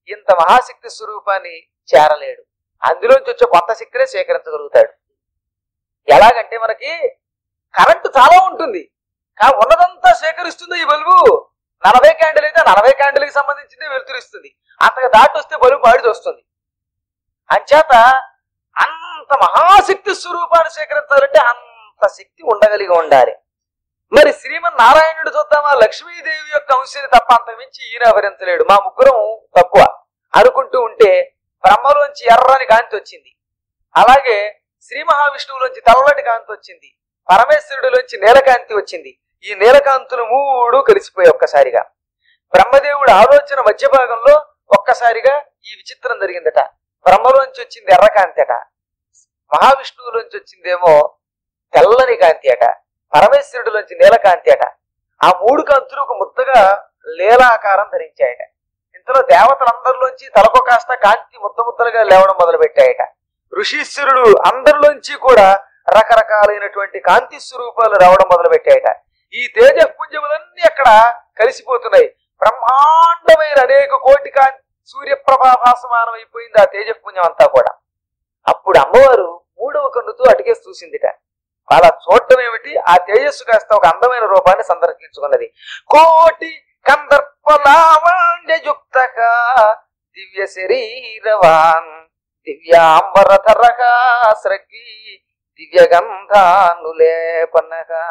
ఇంత మహాశక్తి స్వరూపాన్ని చేరలేడు అందులోంచి వచ్చే కొత్త శక్తినే సేకరించగలుగుతాడు ఎలాగంటే మనకి కరెంటు చాలా ఉంటుంది కానీ ఉన్నదంతా సేకరిస్తుంది ఈ బల్బు నలభై క్యాండిల్ అయితే నలభై క్యాండిల్కి సంబంధించింది వెలుతురిస్తుంది అంతగా దాటి వస్తే బల్బు మాడిది వస్తుంది అంచేత అంత మహాశక్తి స్వరూపాన్ని సేకరించాలంటే అంత శక్తి ఉండగలిగి ఉండాలి మరి శ్రీమన్ నారాయణుడు చూద్దామా లక్ష్మీదేవి యొక్క అంశాన్ని తప్ప అంత మించి ఈయన భరించలేడు మా ముగ్గురం తక్కువ అనుకుంటూ ఉంటే బ్రహ్మలోంచి ఎర్రని కాంతి వచ్చింది అలాగే శ్రీ మహావిష్ణువులోంచి తెల్లటి కాంతి వచ్చింది పరమేశ్వరుడిలోంచి నీలకాంతి వచ్చింది ఈ నీలకాంతులు మూడు కలిసిపోయి ఒక్కసారిగా బ్రహ్మదేవుడు ఆలోచన మధ్య భాగంలో ఒక్కసారిగా ఈ విచిత్రం జరిగిందట బ్రహ్మలోంచి వచ్చింది ఎర్రకాంతి అట మహావిష్ణువులోంచి వచ్చిందేమో తెల్లని కాంతి అట పరమేశ్వరుడిలోంచి నీలకాంతి అట ఆ మూడు కాంతులు ఒక ముద్దగా లీలాకారం ధరించాయట ఇంతలో దేవతలందరిలోంచి తలకు కాస్త కాంతి ముద్ద ముద్దలుగా లేవడం మొదలు పెట్టాయట ఋషీశ్వరుడు అందరిలోంచి కూడా రకరకాలైనటువంటి కాంతి స్వరూపాలు రావడం మొదలు పెట్టాయట ఈ తేజపుంజములన్నీ అక్కడ కలిసిపోతున్నాయి బ్రహ్మాండమైన అనేక కోటి కాంతి సూర్యప్రభాభాసమానం అయిపోయింది ఆ తేజపుంజం అంతా కూడా అప్పుడు అమ్మవారు మూడవ కన్నుతో అటుకేసి చూసిందిట అలా చూడటం ఏమిటి ఆ తేజస్సు కాస్త ఒక అందమైన రూపాన్ని సందర్శించుకున్నది కోటి కందర్పలావణ్యయుక్త దివ్య శరీరవాన్ దివ్యాంబరధరగా స్రగ్గి దివ్య గంధానులేపనగా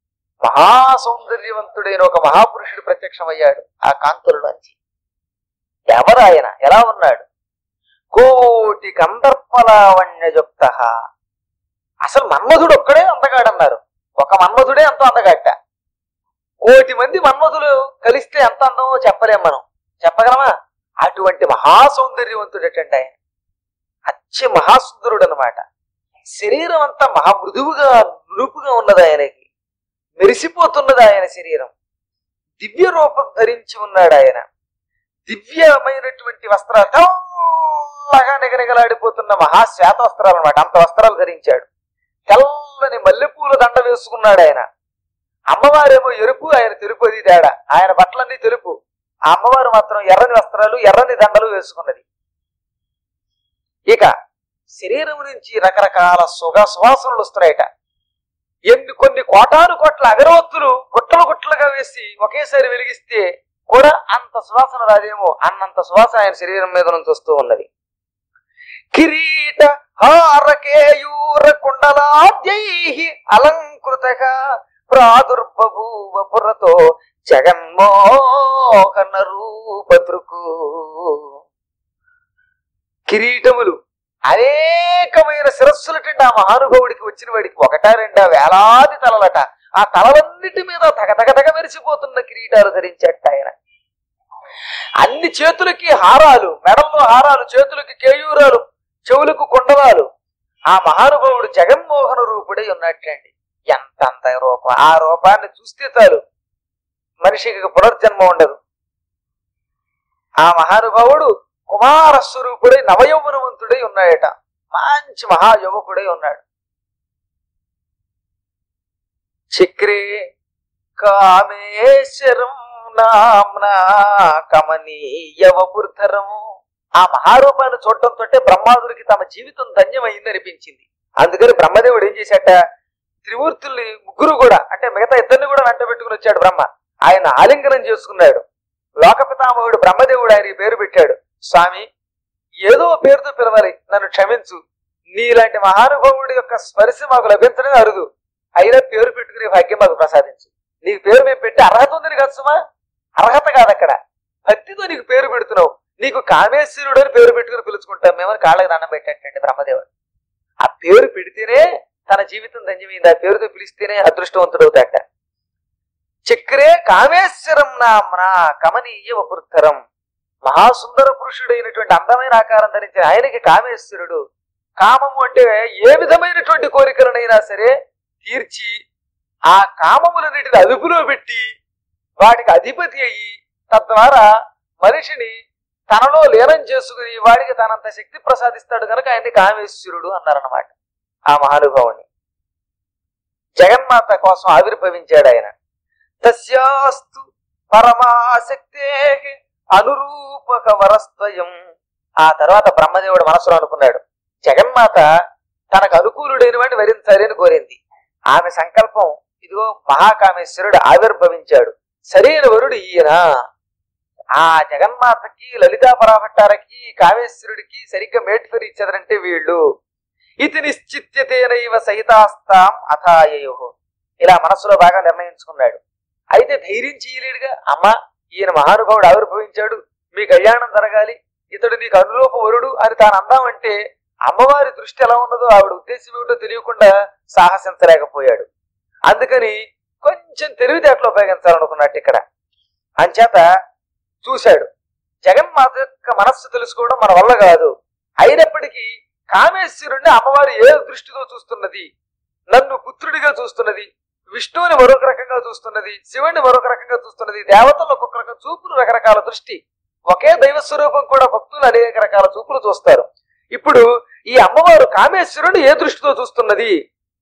మహాసౌందర్యవంతుడైన ఒక మహాపురుషుడు ప్రత్యక్షమయ్యాడు ఆ కాంతులలోంచి ఎవరాయన ఎలా ఉన్నాడు కోటి కందర్పలావణ్యయుక్త అసలు మన్మధుడు ఒక్కడే అందగాడన్నారు ఒక మన్మధుడే అంత అందగాట కోటి మంది మన్మధులు కలిస్తే ఎంత అందమో చెప్పలేం మనం చెప్పగలమా అటువంటి మహాసౌందర్యవంతుడటండి ఆయన అచ్చి మహాసుందరుడు అనమాట శరీరం అంతా మహామృదువుగా నురుపుగా ఉన్నది ఆయనకి మెరిసిపోతున్నది ఆయన శరీరం దివ్య రూపం ధరించి ఉన్నాడు ఆయన దివ్యమైనటువంటి వస్త్రాలు తెల్లగా నిగనిగలాడిపోతున్న మహాశ్వేత వస్త్రాలు అనమాట అంత వస్త్రాలు ధరించాడు తెల్లని మల్లెపూల దండ వేసుకున్నాడు ఆయన అమ్మవారేమో ఎరుపు ఆయన తెలుపు అది తేడా ఆయన బట్టలన్నీ తెలుపు ఆ అమ్మవారు మాత్రం ఎర్రని వస్త్రాలు ఎర్రని దండలు వేసుకున్నది ఇక శరీరం నుంచి రకరకాల సుగ సువాసనలు వస్తున్నాయట ఎన్ని కొన్ని కోటాను కోట్ల అగరవత్తులు గుట్టలు గుట్టలుగా వేసి ఒకేసారి వెలిగిస్తే కూడా అంత సువాసన రాదేమో అన్నంత సువాసన ఆయన శరీరం మీద నుంచి వస్తూ ఉన్నది కిరీట హారకేయూర కుండలాద్యై అలంకృతగా ప్రాదుర్బభూవ పురతో జగన్మోహన రూపదృకు కిరీటములు అనేకమైన శిరస్సులటండి ఆ మహానుభావుడికి వచ్చిన వాడికి ఒకటా రెండా వేలాది తలలట ఆ తలలన్నిటి మీద తగతగతగ మెరిసిపోతున్న కిరీటాలు ధరించట ఆయన అన్ని చేతులకి హారాలు మెడల్లో హారాలు చేతులకి కేయూరాలు చెవులకు కుండలాలు ఆ మహానుభావుడు జగన్మోహన రూపుడై ఉన్నట్లండి ఎంత అంత రూపం ఆ రూపాన్ని చూస్తే చాలు మనిషికి పునర్జన్మ ఉండదు ఆ మహానుభావుడు కుమార స్వరూపుడై నవయౌవనవంతుడై ఉన్నాడట మంచి మహాయువకుడై ఉన్నాడు చక్రే కామేశ్వరం నామ్నా కమనీయవపుర్ధరం ఆ మహారూపాన్ని చూడటంతో బ్రహ్మాదుడికి తమ జీవితం ధన్యమైంది అనిపించింది అందుకని బ్రహ్మదేవుడు ఏం చేశాట త్రిమూర్తుల్ని ముగ్గురు కూడా అంటే మిగతా ఇద్దరిని కూడా వెంట పెట్టుకుని వచ్చాడు బ్రహ్మ ఆయన ఆలింగనం చేసుకున్నాడు లోకపితామహుడు బ్రహ్మదేవుడు ఆయన పేరు పెట్టాడు స్వామి ఏదో పేరుతో పిలవాలి నన్ను క్షమించు నీలాంటి మహానుభావుడి యొక్క స్పర్శ మాకు లభించడం అరుదు అయినా పేరు పెట్టుకునే భాగ్యం మాకు ప్రసాదించు నీకు పేరు మేము పెట్టి అర్హత ఉందని కదా సుమా అర్హత కాదు అక్కడ భక్తితో నీకు పేరు పెడుతున్నావు నీకు కామేశ్వరుడు అని పేరు పెట్టుకుని పిలుచుకుంటాం మేమని కాళ్ళకి దండం పెట్టండి బ్రహ్మదేవుడు ఆ పేరు పెడితేనే తన జీవితం ధన్యమైంది ఆ పేరుతో పిలిస్తేనే అదృష్టవంతుడవుతాట చక్రే కామేశ్వరం నామ్నా కమనీయ వపుర్ధరం మహాసుందర పురుషుడైనటువంటి అందమైన ఆకారం ధరించిన ఆయనకి కామేశ్వరుడు కామము అంటే ఏ విధమైనటువంటి కోరికలనైనా సరే తీర్చి ఆ కామములన్నిటిని అదుపులో పెట్టి వాటికి అధిపతి అయ్యి తద్వారా మనిషిని తనలో లీనం చేసుకుని వాడికి తనంత శక్తి ప్రసాదిస్తాడు కనుక ఆయన్ని కామేశ్వరుడు అన్నారన్నమాట ఆ మహానుభావుని జగన్మాత కోసం ఆవిర్భవించాడు ఆయన తస్యాస్తు పరమాశక్తే అనురూపక వరస్వయం ఆ తర్వాత బ్రహ్మదేవుడు మనసులో అనుకున్నాడు జగన్మాత తనకు అనుకూలుడైన వాడిని వరించాలి అని కోరింది ఆమె సంకల్పం ఇదిగో మహాకామేశ్వరుడు ఆవిర్భవించాడు సరైన వరుడు ఈయన ఆ జగన్మాతకి లలితా పరాభట్టారకి కామేశ్వరుడికి సరిగ్గా మేట్ఫరి ఇచ్చేదంటే వీళ్ళు ఇది నిశ్చిత్యతేనైవ సహితాస్తాం అథాయయో ఇలా మనసులో బాగా నిర్ణయించుకున్నాడు అయితే ధైర్యం చేయలేడుగా అమ్మా ఈయన మహానుభావుడు ఆవిర్భవించాడు మీ కళ్యాణం జరగాలి ఇతడు నీకు అనురూప వరుడు అని తాను అందామంటే అమ్మవారి దృష్టి ఎలా ఉన్నదో ఆవిడ ఉద్దేశం ఏమిటో తెలియకుండా సాహసించలేకపోయాడు అందుకని కొంచెం తెలివితేటలు ఉపయోగించాలనుకున్నట్టు ఇక్కడ అంచేత చూశాడు జగన్మాత యొక్క మనస్సు తెలుసుకోవడం మన వల్ల కాదు అయినప్పటికీ కామేశ్వరుణ్ణి అమ్మవారు ఏ దృష్టితో చూస్తున్నది నన్ను పుత్రుడిగా చూస్తున్నది విష్ణువుని మరొక రకంగా చూస్తున్నది శివుణ్ణి మరొక రకంగా చూస్తున్నది దేవతలు ఒక్కొక్క రకం చూపులు రకరకాల దృష్టి ఒకే దైవ స్వరూపం కూడా భక్తులు అనేక రకాల చూపులు చూస్తారు ఇప్పుడు ఈ అమ్మవారు కామేశ్వరుని ఏ దృష్టితో చూస్తున్నది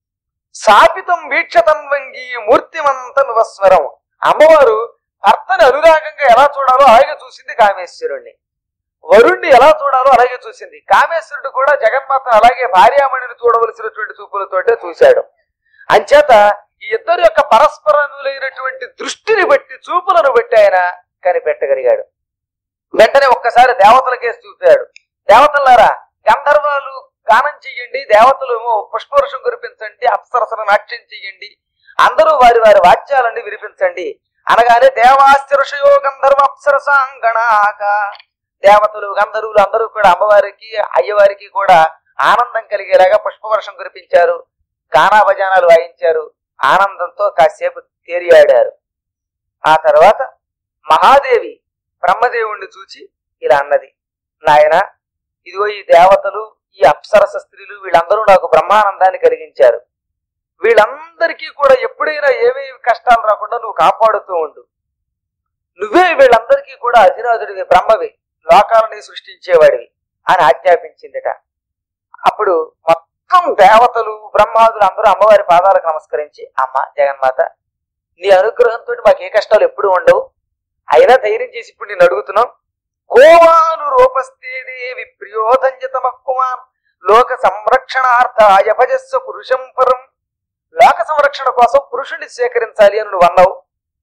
సాపితం వీక్షతం వంగి మూర్తిమంతం వివస్వరం అమ్మవారు భర్తని అనురాగంగా ఎలా చూడాలో అలాగే చూసింది కామేశ్వరుణ్ణి వరుణ్ణి ఎలా చూడాలో అలాగే చూసింది కామేశ్వరుడు కూడా జగన్మాతను అలాగే భార్యామణిని చూడవలసినటువంటి చూపులతోటే చూశాడు అంచేత ఈ ఇద్దరు యొక్క పరస్పరములైనటువంటి దృష్టిని బట్టి చూపులను బట్టి ఆయన కనిపెట్టగలిగాడు వెంటనే ఒక్కసారి దేవతలకేసి చూపాడు దేవతలారా గంధర్వాలు గానం చెయ్యండి దేవతలు ఏమో పుష్పవృషం కురిపించండి అప్సరసన నాట్యం చెయ్యండి అందరూ వారి వారి వాద్యాలన్నీ వినిపించండి అనగానే దేవాశ్చరుషయో గంధర్వ అప్సరసాంగణాక దేవతలు గంధర్వులు అందరూ కూడా అమ్మవారికి అయ్యవారికి కూడా ఆనందం కలిగేలాగా పుష్పవర్షం కురిపించారు గానా భజనాలు వాయించారు ఆనందంతో కాసేపు తేరియాడారు ఆ తర్వాత మహాదేవి బ్రహ్మదేవుణ్ణి చూచి ఇలా అన్నది నాయన ఇదిగో ఈ దేవతలు ఈ అప్సరస స్త్రీలు వీళ్ళందరూ నాకు బ్రహ్మానందాన్ని కలిగించారు వీళ్ళందరికీ కూడా ఎప్పుడైనా ఏమేమి కష్టాలు రాకుండా నువ్వు కాపాడుతూ ఉండు నువ్వే వీళ్ళందరికీ కూడా అధిరాజుడివి బ్రహ్మవి లోకాలని సృష్టించేవాడివి అని ఆజ్ఞాపించిందిట అప్పుడు మొత్తం దేవతలు బ్రహ్మాదులు అందరూ అమ్మవారి పాదాలకు నమస్కరించి అమ్మ జగన్మాత నీ అనుగ్రహంతో మాకు ఏ కష్టాలు ఎప్పుడు ఉండవు అయినా ధైర్యం చేసి ఇప్పుడు నేను అడుగుతున్నాం కోవాను రూపస్తే దేవి ప్రియోధన్యతమ కుమాన్ లోక సంరక్షణార్థాయ భజస్వ పురుషం పరం లోక సంరక్షణ కోసం పురుషుణ్ణి స్వీకరించాలి అని నువ్వు అన్నావు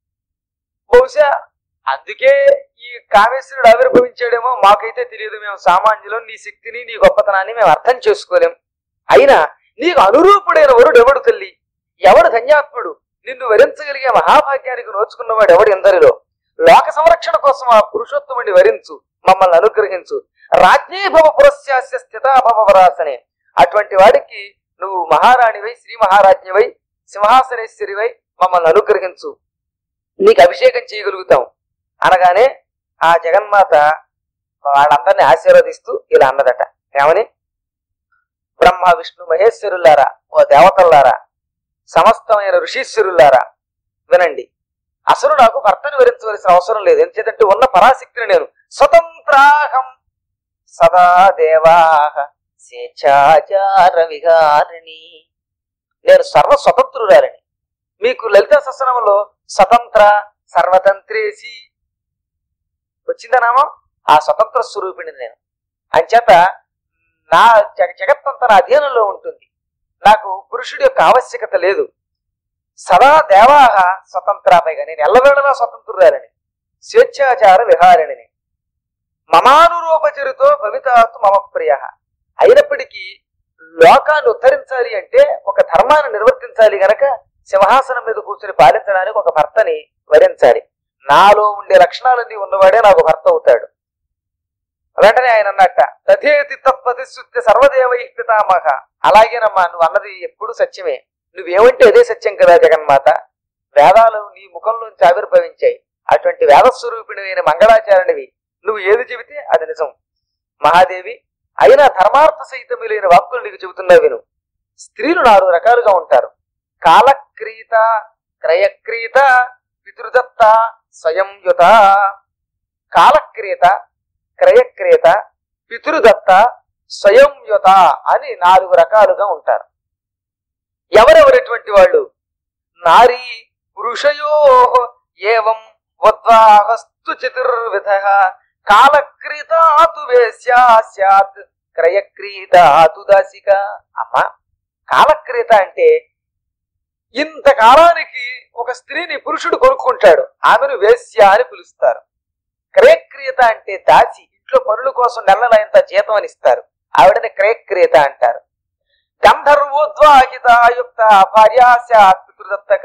బహుశా అందుకే ఈ కామేశ్వరుడు ఆవిర్భవించాడేమో మాకైతే తెలియదు మేము సామాన్యులం నీ శక్తిని నీ గొప్పతనాన్ని మేము అర్థం చేసుకోలేం అయినా నీకు అనురూపుడైన వరుడు ఎవడు తల్లి ఎవడు ధన్యాత్ముడు నిన్ను వరించగలిగే మహాభాగ్యానికి నోచుకున్నవాడు ఎవడు ఎందరిలో లోక సంరక్షణ కోసం ఆ పురుషోత్తముని వరించు మమ్మల్ని అనుగ్రహించు రాజ్ఞీభవ పురస్యాస్య స్థితాభవ వరాసనే అటువంటి వాడికి నువ్వు మహారాణివై శ్రీ మహారాజ్ఞివై సింహాసనేశ్వరివై మమ్మల్ని అనుగ్రహించు నీకు అభిషేకం చేయగలుగుతాం అనగానే ఆ జగన్మాత వాళ్ళందరినీ ఆశీర్వదిస్తూ ఇలా అన్నదట ఏమని బ్రహ్మ విష్ణు మహేశ్వరులారా ఓ దేవతల్లారా సమస్తమైన ఋషీశ్వరులారా వినండి అసలు నాకు భర్తను వరించవలసిన అవసరం లేదు ఎందుచేతంటే ఉన్న పరాశక్తిని నేను స్వతంత్రాహం సదా దేవాహ స్వేచ్ఛాచార విహారిణి నేను సర్వ స్వతంత్రురాలని మీకు లలిత సస్వనంలో స్వతంత్ర సర్వతంత్రేసి వచ్చిందా నామం ఆ స్వతంత్ర స్వరూపిణి నేను అంచేత నా జగ జగత్తంతా నా అధీనంలో ఉంటుంది నాకు పురుషుడి యొక్క ఆవశ్యకత లేదు సదా దేవాహ స్వతంత్రాపైగా నేను ఎల్లవేళలా స్వతంత్రురాలని స్వేచ్ఛాచార విహారిణిని మమానురూపచరితో భవితాతు మమ ప్రియ అయినప్పటికీ లోకాన్ని ఉద్ధరించాలి అంటే ఒక ధర్మాన్ని నిర్వర్తించాలి గనక సింహాసనం మీద కూర్చుని పాలించడానికి ఒక భర్తని వరించాలి నాలో ఉండే లక్షణాలన్నీ ఉన్నవాడే నాకు భర్త అవుతాడు వెంటనే ఆయన అన్నట్ట తథేతి తత్పతిశుద్ధి సర్వదేవై పితామహ అలాగేనమ్మా నువ్వు అన్నది ఎప్పుడు సత్యమే నువ్వేమంటే అదే సత్యం కదా జగన్మాత వేదాలు నీ ముఖంలోంచి ఆవిర్భవించాయి అటువంటి వేదస్వరూపిణి మంగళాచారణివి నువ్వు ఏది చెబితే అది నిజం మహాదేవి అయినా ధర్మార్థ సహితములైన వాక్కులు నీకు చెబుతున్నా విను స్త్రీలు నాలుగు రకాలుగా ఉంటారు కాలక్రీత క్రయక్రీత పితృదత్త స్వయంయుత కాలక్రీత క్రయక్రీత పితృదత్త స్వయంయుత అని నాలుగు రకాలుగా ఉంటారు ఎవరెవరటువంటి వాళ్ళు నారీ పురుషయో ఏవం ఉద్వాహస్తు చతుర్విధ కాలక్రీతాతు వేశ్యా స్యాత్ క్రయక్రీతాతు దాసిక అమ్మా కాలక్రీత అంటే ఇంతకాలానికి ఒక స్త్రీని పురుషుడు కొనుక్కుంటాడు ఆమెను వేశ్య అని పిలుస్తారు క్రయక్రియత అంటే దాసి ఇంట్లో పనుల కోసం నెలలైనంత జీతం అని ఇస్తారు ఆవిడని క్రయక్రియత అంటారు గంధర్వోద్వాహితాయుక్త భార్యాశాత్ పితృదత్తక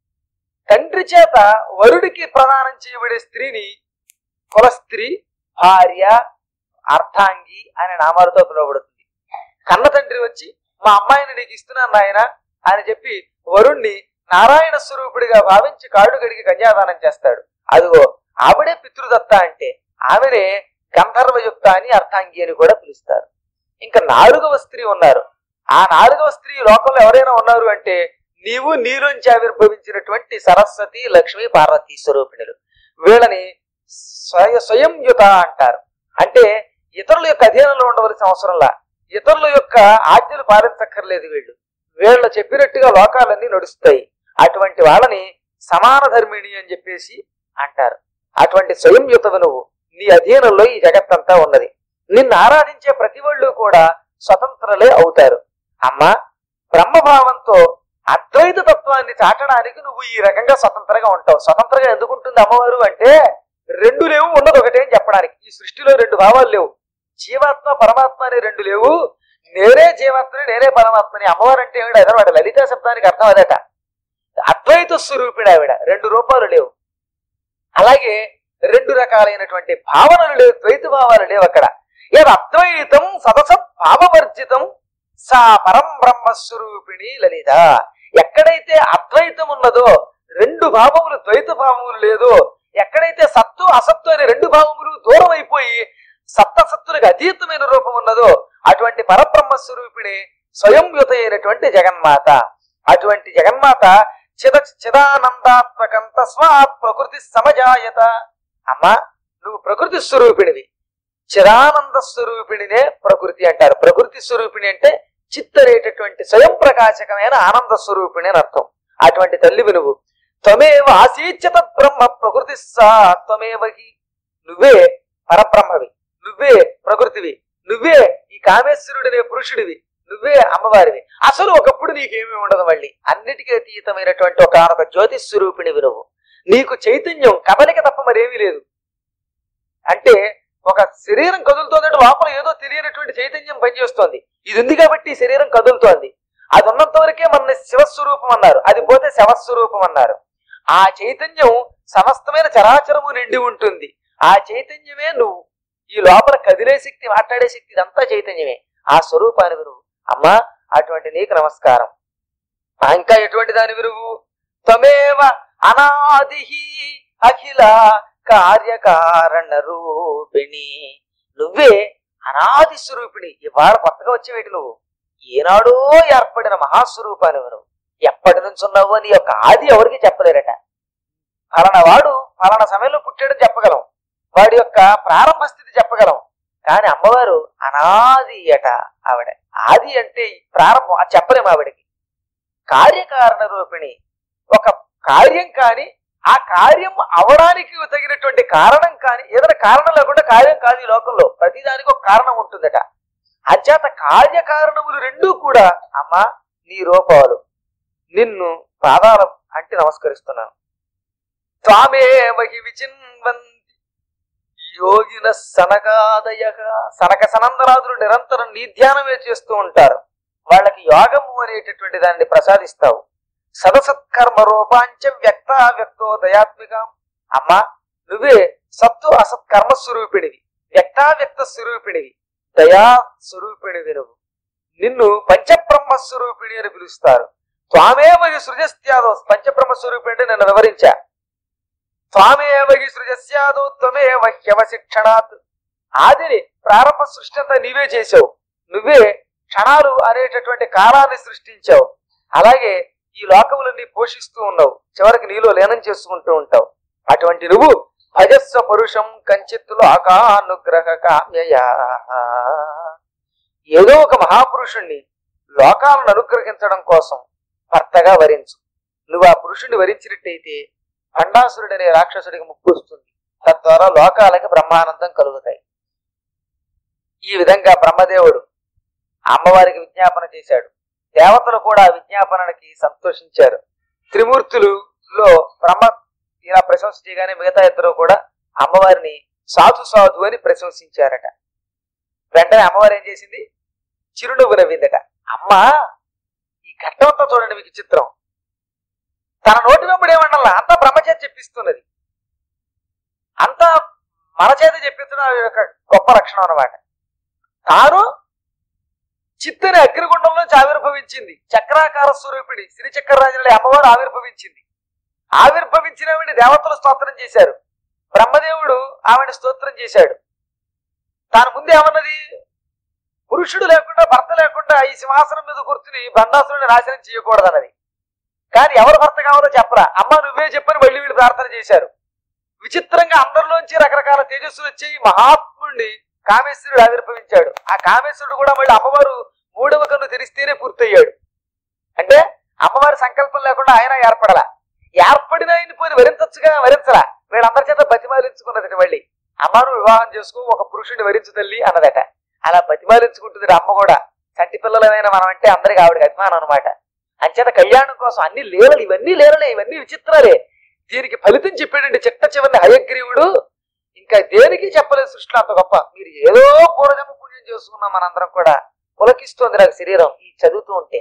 తండ్రి చేత వరుడికి ప్రదానం చేయబడే స్త్రీని కుల స్త్రీ భార్య అర్థాంగి అనే నామాలతో పిలువబడుతుంది కన్న తండ్రి వచ్చి మా అమ్మాయిని నీకు ఇస్తున్నాను నాయన అని చెప్పి వరుణ్ణి నారాయణ స్వరూపుడిగా భావించి కాళ్ళు గడిగి కన్యాదానం చేస్తాడు అదిగో ఆవిడే పితృదత్త అంటే ఆమెనే గంధర్వయుక్త అని అర్థాంగి అని కూడా పిలుస్తారు ఇంకా నాలుగవ స్త్రీ ఉన్నారు ఆ నాలుగవ స్త్రీ లోకంలో ఎవరైనా ఉన్నారు అంటే నీవు నీలోంచి ఆవిర్భవించినటువంటి సరస్వతి లక్ష్మి పార్వతీ స్వరూపిణులు వీళ్ళని స్వయ స్వయంయుత అంటారు అంటే ఇతరుల యొక్క అధీనంలో ఉండవలసిన అవసరంలా ఇతరుల యొక్క ఆజ్ఞలు పాలించక్కర్లేదు వీళ్ళు వీళ్ళు చెప్పినట్టుగా లోకాలన్నీ నడుస్తాయి అటువంటి వాళ్ళని సమాన ధర్మిణి అని చెప్పేసి అంటారు అటువంటి స్వయంయుతవు నువ్వు నీ అధీనంలో ఈ జగత్తంతా ఉన్నది నిన్ను ఆరాధించే ప్రతి వాళ్ళు కూడా స్వతంత్రులే అవుతారు అమ్మా బ్రహ్మభావంతో అద్వైత తత్వాన్ని చాటడానికి నువ్వు ఈ రకంగా స్వతంత్రంగా ఉంటావు స్వతంత్రంగా ఎందుకు ఉంటుంది అమ్మవారు అంటే రెండు లేవు ఉన్నది ఒకటే అని చెప్పడానికి ఈ సృష్టిలో రెండు భావాలు లేవు జీవాత్మ పరమాత్మ అనే రెండు లేవు నేనే జీవాత్మని నేనే పరమాత్మని అమ్మవారు అంటే ఏమిటి అదనమాట లలితా శబ్దానికి అర్థం అదట అద్వైత స్వరూపిణి ఆవిడ రెండు రూపాలు లేవు అలాగే రెండు రకాలైనటువంటి భావనలు లేవు ద్వైత భావాలు లేవు అక్కడ ఏది అద్వైతం సదసత్ భావవర్జితం సా పరం బ్రహ్మస్వరూపిణి లలిత ఎక్కడైతే అద్వైతం ఉన్నదో రెండు భావములు ద్వైత భావములు లేదో ఎక్కడైతే సత్తు అసత్తు అనే రెండు భావములు దూరం అయిపోయి సత్త సత్తులకు అతీతమైన రూపం ఉన్నదో అటువంటి పరబ్రహ్మ స్వరూపిణి స్వయంయుత అయినటువంటి జగన్మాత అటువంటి జగన్మాత చిద చిదానందాత్మకం తస్మాత్ ప్రకృతి సమజాయత అమ్మా నువ్వు ప్రకృతి స్వరూపిణివి చిదానంద స్వరూపిణినే ప్రకృతి అంటారు ప్రకృతి స్వరూపిణి అంటే చిత్తరేటటువంటి స్వయం ప్రకాశకమైన ఆనంద స్వరూపిణి అని అర్థం అటువంటి తల్లివి నువ్వు త్వమేవ ఆశీచ్యత బ్రహ్మ ప్రకృతి సా త్వమేవహి నువ్వే పరబ్రహ్మవి నువ్వే ప్రకృతివి నువ్వే ఈ కామేశ్వరుడనే పురుషుడివి నువ్వే అమ్మవారివి అసలు ఒకప్పుడు నీకేమీ ఉండదు మళ్ళీ అన్నిటికీ అతీతమైనటువంటి ఒక ఒక జ్యోతి స్వరూపిణివి నువ్వు నీకు చైతన్యం కదలిక తప్ప మరేమీ లేదు అంటే ఒక శరీరం కదులుతోందంటే లోపల ఏదో తెలియనటువంటి చైతన్యం పనిచేస్తోంది ఇది ఉంది కాబట్టి ఈ శరీరం కదులుతోంది అది ఉన్నంత వరకే మన శివస్వరూపం అన్నారు అది పోతే శవస్వరూపం అన్నారు ఆ చైతన్యం సమస్తమైన చరాచరము నిండి ఉంటుంది ఆ చైతన్యమే నువ్వు ఈ లోపల కదిలే శక్తి మాట్లాడే శక్తి ఇదంతా చైతన్యమే ఆ స్వరూపానికి నువ్వు అమ్మా అటువంటి నీకు నమస్కారం ఆ, ఇంకా ఎటువంటి దాని నువ్వు త్వమేవ అనాది అఖిల కార్యకారణ రూపిణి నువ్వే అనాది స్వరూపిణి ఇవాళ కొత్తగా వచ్చేవేటి నువ్వు ఏనాడో ఏర్పడిన మహాస్వరూపాన్ని నువ్వు ఎప్పటి నుంచి ఉన్నావు అని యొక్క ఆది ఎవరికి చెప్పలేరట ఫలానా వాడు ఫలానా సమయంలో పుట్టాడని చెప్పగలం వాడి యొక్క ప్రారంభ స్థితి చెప్పగలం కానీ అమ్మవారు అనాది అట ఆవిడ ఆది అంటే ఈ ప్రారంభం అది చెప్పలేము ఆవిడకి కార్యకారణ రూపిణి ఒక కార్యం కాని ఆ కార్యం అవడానికి తగినటువంటి కారణం కాని ఏదైనా కారణం లేకుండా కార్యం కాదు ఈ లోకంలో ప్రతిదానికి ఒక కారణం ఉంటుందట అచేత కార్యకారణములు రెండూ కూడా అమ్మా నీ రూపాలు నిన్ను పాదాల అంటే నమస్కరిస్తున్నాను త్వామేవహి విచిన్వంతి యోగిన సనకాదయ సనక సనందరాదులు నిరంతరం నీ ధ్యానమే చేస్తూ ఉంటారు వాళ్ళకి యోగము అనేటటువంటి దాన్ని ప్రసాదిస్తావు సదసత్కర్మ రూపాంచ వ్యక్త వ్యక్తో దయాత్మిక అమ్మా నువ్వే సత్తు అసత్కర్మ స్వరూపిణివి వ్యక్తావ్యక్త స్వరూపిణివి దయా స్వరూపిణివి నువ్వు నిన్ను పంచబ్రహ్మ స్వరూపిణి అని పిలుస్తారు త్వామేవగి సృజస్యాదో పంచబ్రహ్మ స్వరూపిణి అంటే నేను వివరించా త్వామేవగి సృజస్యాదో త్వమేవ హ్యవశిక్షణాత్ ఆదిని ప్రారంభ సృష్టి అంతా నీవే చేసావు నువ్వే క్షణాలు అనేటటువంటి కాలాన్ని సృష్టించావు అలాగే ఈ లోకములన్నీ పోషిస్తూ ఉన్నావు చివరికి నీలో లీనం చేసుకుంటూ ఉంటావు అటువంటి నువ్వు భజస్వ పరుషం కంచిత్తులు ఆకానుగ్రహ కామ్యయా ఏదో ఒక మహాపురుషుణ్ణి లోకాలను అనుగ్రహించడం కోసం భర్తగా వరించు నువ్వు ఆ పురుషుణ్ణి వరించినట్టయితే భండాసురుడనే రాక్షసుడికి ముప్పు వస్తుంది తద్వారా లోకాలకి బ్రహ్మానందం కలుగుతాయి ఈ విధంగా బ్రహ్మదేవుడు అమ్మవారికి విజ్ఞాపన చేశాడు దేవతలు కూడా ఆ విజ్ఞాపనకి సంతోషించారు త్రిమూర్తులులో బ్రహ్మ ఇలా ప్రశంస చేయగానే మిగతా ఇద్దరు కూడా అమ్మవారిని సాధు సాధు అని ప్రశంసించారట వెంటనే అమ్మవారు ఏం చేసింది చిరునవ్వు నవ్విందట అమ్మ ఈ ఘట్టంతో చూడండి మీకు చిత్రం తన నోటి వెంబడి ఏమన్నా అంతా బ్రహ్మచేత చెప్పిస్తున్నది అంతా మన చేత చెప్పించడం అది ఒక గొప్ప లక్షణం అన్నమాట తాను చిత్తని అగ్నిగుండంలోంచి ఆవిర్భవించింది చక్రాకార స్వరూపిణి శ్రీ చక్రరాజుల అమ్మవారు ఆవిర్భవించింది ఆవిర్భవించిన ఆవిడ దేవతలు స్తోత్రం చేశారు బ్రహ్మదేవుడు ఆవిడ స్తోత్రం చేశాడు తాను ముందు ఏమన్నది పురుషుడు లేకుండా భర్త లేకుండా ఈ సింహాసనం మీద కూర్చుని బండాసురుని నాశనం చేయకూడదన్నది కానీ ఎవరు భర్త కావాలో చెప్పరా అమ్మ నువ్వే చెప్పని మళ్ళీ వీళ్ళు ప్రార్థన చేశారు విచిత్రంగా అందరిలోంచి రకరకాల తేజస్సులు వచ్చి మహాత్ముడిని కామేశ్వరుడు ఆవిర్భవించాడు ఆ కామేశ్వరుడు కూడా మళ్ళీ అమ్మవారు మూడవ కన్ను తెరిస్తేనే పూర్తయ్యాడు అంటే అమ్మవారి సంకల్పం లేకుండా ఆయన ఏర్పడలా ఏర్పడిన ఆయన పోయి వరించచ్చుగా వరించలా వీళ్ళందరి చేత బతిమాలించుకున్నదట మళ్ళీ అమ్మను వివాహం చేసుకో ఒక పురుషుడిని వరించు తల్లి అన్నదట అలా బతిమాలించుకుంటుంది అమ్మ కూడా చంటి పిల్లలమైన మనం అంటే అందరికి ఆవిడకి అభిమానం అనమాట అంచేత కళ్యాణం కోసం అన్ని లీలలు ఇవన్నీ లీలలే ఇవన్నీ విచిత్రాలే దీనికి ఫలితం చెప్పాడండి చిట్ట చివరిని హయగ్రీవుడు ఇంకా దేనికి చెప్పలేదు సృష్టిలో అంత గొప్ప మీరు ఏదో పూర్వజన్మ పుణ్యం చేసుకున్నాం మనందరం కూడా పులకిస్తోంది నాకు శరీరం ఈ చదువుతూ ఉంటే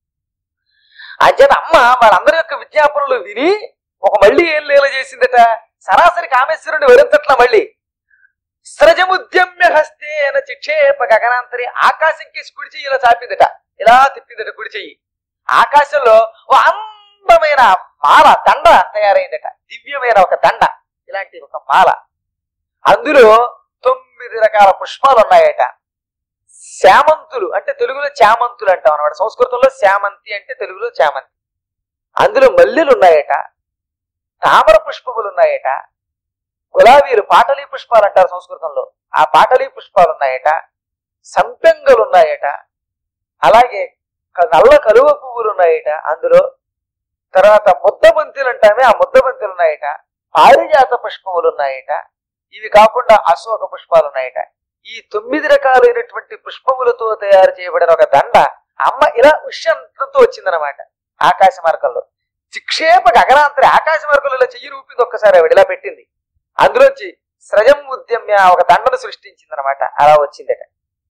అంచేత అమ్మ వాళ్ళందరి యొక్క విజ్ఞాపనలు విని ఒక మళ్ళీ ఏం లీల చేసిందట సరాసరి కామేశ్వరుని వరించట్లా మళ్ళీ సృజముద్యమ్య హస్తేన చిక్షేప గగనాంతరి ఆకాశం కేసి కుడి చెయ్యి ఇలా చాపిందట ఇలా తిప్పిందట కుడి చెయ్యి ఆకాశంలో ఓ అందమైన మాల దండ తయారైందట దివ్యమైన ఒక దండ ఇలాంటి ఒక మాల అందులో తొమ్మిది రకాల పుష్పాలు ఉన్నాయట శామంతులు అంటే తెలుగులో చామంతులు అంటాం అనమాట సంస్కృతంలో శామంతి అంటే తెలుగులో చామంతి అందులో మల్లెలు ఉన్నాయట తామర పుష్పములు ఉన్నాయట గులాబీలు పాటలీ పుష్పాలు అంటారు సంస్కృతంలో ఆ పాటలీ పుష్పాలు ఉన్నాయట సంపెంగలు ఉన్నాయట అలాగే క- నల్ల కలువ పువ్వులు ఉన్నాయట అందులో తర్వాత ముద్దబంతులు అంటామే ఆ ముద్దబంతులు ఉన్నాయట పారిజాత పుష్పములు ఉన్నాయట ఇవి కాకుండా అశోక పుష్పాలు ఉన్నాయట ఈ తొమ్మిది రకాలైనటువంటి పుష్పములతో తయారు చేయబడిన ఒక దండ అమ్మ ఇలా ఉష్యంతో వచ్చిందనమాట ఆకాశ మార్గంలో చిక్షేప గగనాంతరి ఆకాశ మార్గంలో ఇలా చెయ్యి రూపింది ఒక్కసారి ఆవిడ ఇలా పెట్టింది అందులోంచి సృజం ఉద్యమ్య ఒక దండను సృష్టించింది అనమాట అలా వచ్చిందట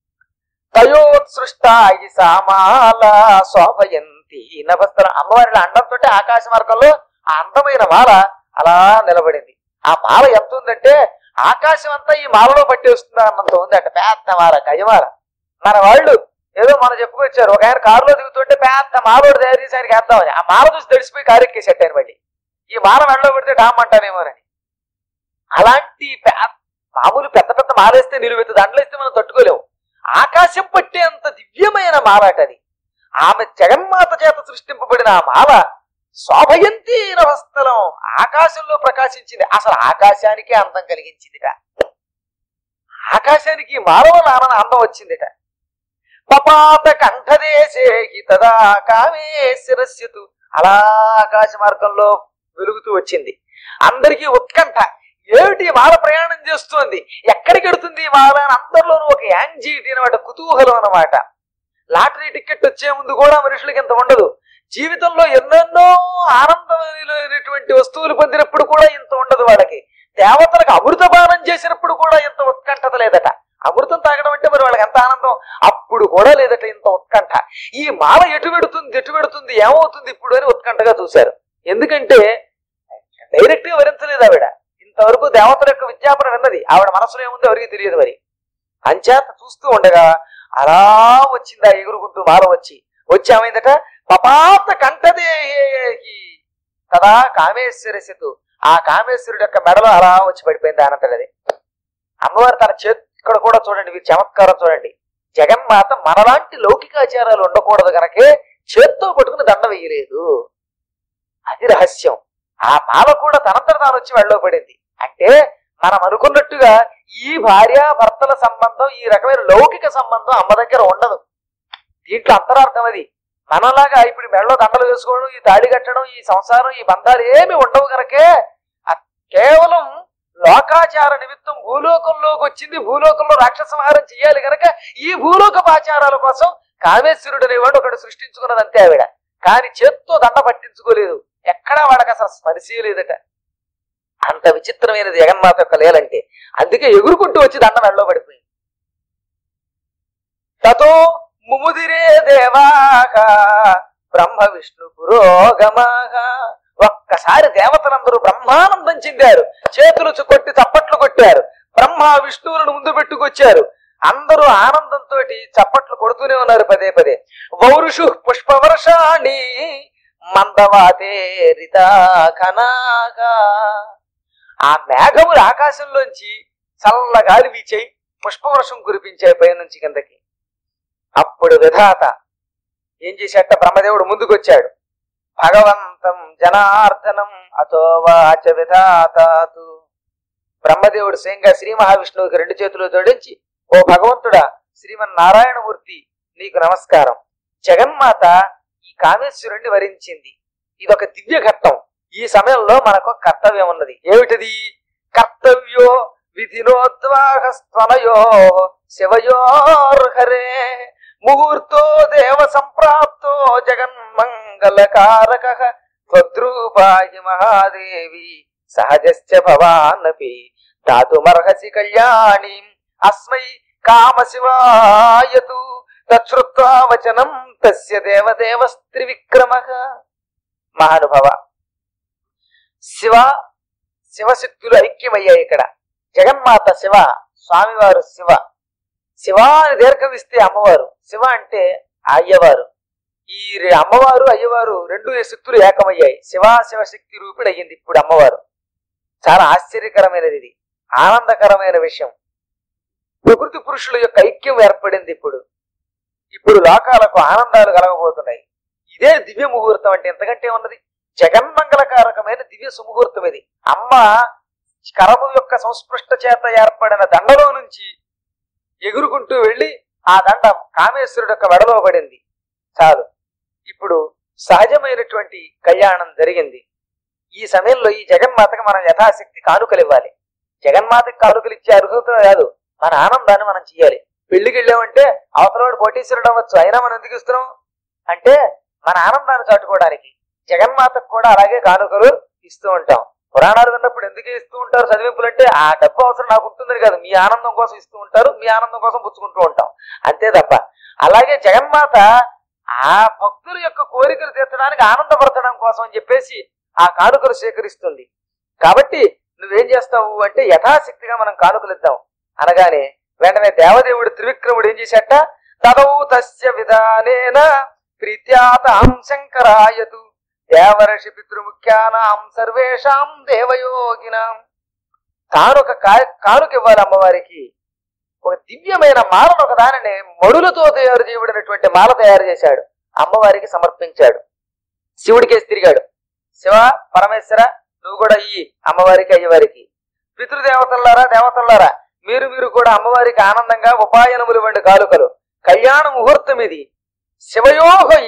తయోత్సృష్ట ఈ సామాల శోభయంతి నవస్త్ర అమ్మవారి అండంతో ఆకాశ మార్గంలో ఆ అందమైన మాల అలా నిలబడింది ఆ మాల ఎంత ఉందంటే ఆకాశం అంతా ఈ మాలలో పట్టేస్తుంది అన్నంత ఉంది అంటే పెద్ద మాల గజమాల మన వాళ్ళు ఏదో మనం చెప్పుకొచ్చారు ఒక ఆయన కారులో దిగుతుంటే పెద్ద మాలోడు తయారు చేసి ఆయనకి వేద్దామని ఆ మాల చూసి తెలిసిపోయి కారు ఎక్కేసెట్ ఆయన మళ్ళీ ఈ మాల మెడలో పెడితే డామ్ అంటానేమోనని అలాంటి పెద్ద మామూలు పెద్ద పెద్ద మాలేస్తే నిలువెత్తు దండలు ఇస్తే మనం తట్టుకోలేము ఆకాశం పట్టేంత దివ్యమైన మాలాట అది ఆమె జగన్మాత చేత సృష్టింపబడిన ఆ మాల శోభయంతి నవస్థలం ఆకాశంలో ప్రకాశించింది అసలు ఆకాశానికే అందం కలిగించిందిట ఆకాశానికి ఈ మాల వల్ల ఆనంద అందం వచ్చిందిట పపాత కంఠదేశే తదా కామే శిరస్యతు అలా ఆకాశ మార్గంలో వెలుగుతూ వచ్చింది అందరికీ ఉత్కంఠ ఏమిటి ఈ మాల ప్రయాణం చేస్తోంది ఎక్కడికి వెడుతుంది ఈ మాల అని అందరిలోనూ ఒక యాంగ్జైటీ అనమాట కుతూహలం అనమాట లాటరీ టికెట్ వచ్చే ముందు కూడా మనుషులకి ఇంత ఉండదు జీవితంలో ఎన్నెన్నో ఆనందమైనటువంటి వస్తువులు పొందినప్పుడు కూడా ఇంత ఉండదు వాళ్ళకి దేవతలకు అమృతపానం చేసినప్పుడు కూడా ఇంత ఉత్కంఠత లేదట అమృతం తాగడం అంటే మరి వాళ్ళకి ఎంత ఆనందం అప్పుడు కూడా లేదట ఇంత ఉత్కంఠ ఈ మాల ఎటు పెడుతుంది ఎటు పెడుతుంది ఏమవుతుంది ఇప్పుడు అని ఉత్కంఠగా చూశారు ఎందుకంటే డైరెక్ట్ గా వరించలేదు ఆవిడ ఇంతవరకు దేవతల యొక్క విజ్ఞాపన విన్నది ఆవిడ మనసులో ఏముందో ఎవరికి తెలియదు మరి అంచేత చూస్తూ ఉండగా అలా వచ్చింది ఆ ఎగురుకుంటూ మాల వచ్చి వచ్చి ఏమైందట పపాత కంఠదేహి కదా కామేశ్వరసితు ఆ కామేశ్వరుడు యొక్క మెడలో అలా వచ్చి పడిపోయింది ఆనందది అమ్మవారు తన చేతి ఇక్కడ కూడా చూడండి వీరి చమత్కారం చూడండి జగన్మాత మనలాంటి లౌకికాచారాలు ఉండకూడదు గనకే చేత్తో పట్టుకుని దండ వేయలేదు అది రహస్యం ఆ మాల కూడా తనంతట తాను వచ్చి వెళ్ళలో పడింది అంటే మనం అనుకున్నట్టుగా ఈ భార్య భర్తల సంబంధం ఈ రకమైన లౌకిక సంబంధం అమ్మ దగ్గర ఉండదు దీంట్లో అంతరార్థం అది మనలాగా ఇప్పుడు మెడలో దండలు వేసుకోవడం ఈ తాడి కట్టడం ఈ సంసారం ఈ బంధాలు ఏమి ఉండవు కనుకే అ- కేవలం లోకాచార నిమిత్తం భూలోకంలోకి వచ్చింది భూలోకంలో రాక్షస సంహారం చేయాలి కనుక ఈ భూలోకపు ఆచారాల కోసం కామేశ్వరుడు అనేవాడు ఒకడు సృష్టించుకున్నది అంతే ఆవిడ కానీ చేత్తో దండ పట్టించుకోలేదు ఎక్కడా వాడక అసలు స్మరిశీ లేదట అంత విచిత్రమైనది జగన్మాత యొక్క లేలంటే అందుకే ఎగురుకుంటూ వచ్చి దండ మెడలో పడిపోయింది తతో ముముదిరే దేవాహ బ్రహ్మ విష్ణు పురోగమాహ ఒక్కసారి దేవతలందరూ బ్రహ్మానందం చెందారు చేతులు చు- కొట్టి చప్పట్లు కొట్టారు బ్రహ్మ విష్ణువులను ముందు పెట్టుకొచ్చారు అందరూ ఆనందంతో చప్పట్లు కొడుతూనే ఉన్నారు పదే పదే వౌరుషు పుష్పవర్షాణి మందవాతే రితాఖనాగా ఆ మేఘములు ఆకాశంలోంచి చల్ల గాలి వీచాయి పుష్పవర్షం కురిపించాయి పైనుంచి కిందకి అప్పుడు విధాత ఏం చేశాట బ్రహ్మదేవుడు ముందుకొచ్చాడు భగవంతం జనార్దనం అతో వాచ విధాతాతు బ్రహ్మదేవుడు స్వయంగా శ్రీ మహావిష్ణువుకి రెండు చేతులు జోడించి ఓ భగవంతుడా శ్రీమన్నారాయణమూర్తి నీకు నమస్కారం జగన్మాత ఈ కామేశ్వరుణ్ణి వరించింది ఇదొక దివ్య ఘట్టం ఈ సమయంలో మనకు కర్తవ్యం ఉన్నది ఏమిటిది కర్తవ్యో విధినోద్వాహ స్తనయో శివయోర్హరే ముహూర్తో దేవ సంప్రాప్తో జగన్మంగళకారక త్వద్రూపాయి మహాదేవి సహజశ్చ భవానపి దాతుమర్హసి కళ్యాణి అస్మై కామశివాయతు తచ్చుత్వా వచనం తస్య దేవదేవస్త్రివిక్రమ మహానుభవ శివ శివశక్తులు ఐక్యమయ్యాయి ఇక్కడ జగన్మాత శివ స్వామివారు శివ శివ అని దీర్ఘమిస్తే అమ్మవారు శివ అంటే అయ్యవారు ఈ రె- అమ్మవారు అయ్యవారు రెండు శక్తులు ఏకమయ్యాయి శివ శివశక్తి రూపిణి అయ్యింది ఇప్పుడు అమ్మవారు చాలా ఆశ్చర్యకరమైనది ఇది ఆనందకరమైన విషయం ప్రకృతి పురుషుల యొక్క ఐక్యం ఏర్పడింది ఇప్పుడు ఇప్పుడు లోకాలకు ఆనందాలు కలగబోతున్నాయి ఇదే దివ్య ముహూర్తం అంటే ఎంతకంటే ఉన్నది జగన్మంగళకారకమైన దివ్య సుముహూర్తం ఇది అమ్మ కరము యొక్క సంస్పృష్ట చేత ఏర్పడిన దండలో నుంచి ఎగురుకుంటూ వెళ్ళి ఆ దండ కామేశ్వరుడు యొక్క వెడలో పడింది చాలు ఇప్పుడు సహజమైనటువంటి కళ్యాణం జరిగింది ఈ సమయంలో ఈ జగన్మాతకి మనం యథాశక్తి కానుకలు ఇవ్వాలి జగన్మాతకి కానుకలు ఇచ్చే అర్హత కాదు మన ఆనందాన్ని మనం చేయాలి పెళ్లికి వెళ్ళామంటే అవతలవాడు కోటీశ్వరుడు అవ్వచ్చు అయినా మనం ఎందుకు ఇస్తున్నాం అంటే మన ఆనందాన్ని చాటుకోవడానికి జగన్మాతకు కూడా అలాగే కానుకలు ఇస్తూ ఉంటాం పురాణాలు విన్నప్పుడు ఎందుకు ఇస్తూ ఉంటారు చదివింపులు అంటే ఆ డబ్బు అవసరం నాకు ఉంటుందని కాదు మీ ఆనందం కోసం ఇస్తూ ఉంటారు మీ ఆనందం కోసం పుచ్చుకుంటూ ఉంటాం అంతే తప్ప అలాగే జగన్మాత ఆ భక్తుల యొక్క కోరికలు తీర్చడానికి ఆనందపరచడం కోసం అని చెప్పేసి ఆ కానుకలు స్వీకరిస్తుంది కాబట్టి నువ్వేం చేస్తావు అంటే యథాశక్తిగా మనం కానుకలు ఇద్దాం అనగానే వెంటనే దేవదేవుడు త్రివిక్రముడు ఏం చేశాట తదౌ తస్య విధానేన ప్రీత్యాతాం శంకరాయతు దేవర్షి పితృముఖ్యానాం సర్వేషాం దేవయోగినాం కానుక కా- కానుక ఇవ్వాలి అమ్మవారికి ఒక దివ్యమైన మాలను ఒక దానిని మడులతో తయారు చేయబడినటువంటి మాల తయారు చేశాడు అమ్మవారికి సమర్పించాడు శివుడికేసి తిరిగాడు శివ పరమేశ్వర నువ్వు కూడా ఇయ్యి అమ్మవారికి అయ్యవారికి పితృదేవతల్లారా దేవతల్లారా మీరు మీరు కూడా అమ్మవారికి ఆనందంగా ఉపాయనములు వంటి కాలుకలు కళ్యాణ ముహూర్తం ఇది శివయోహ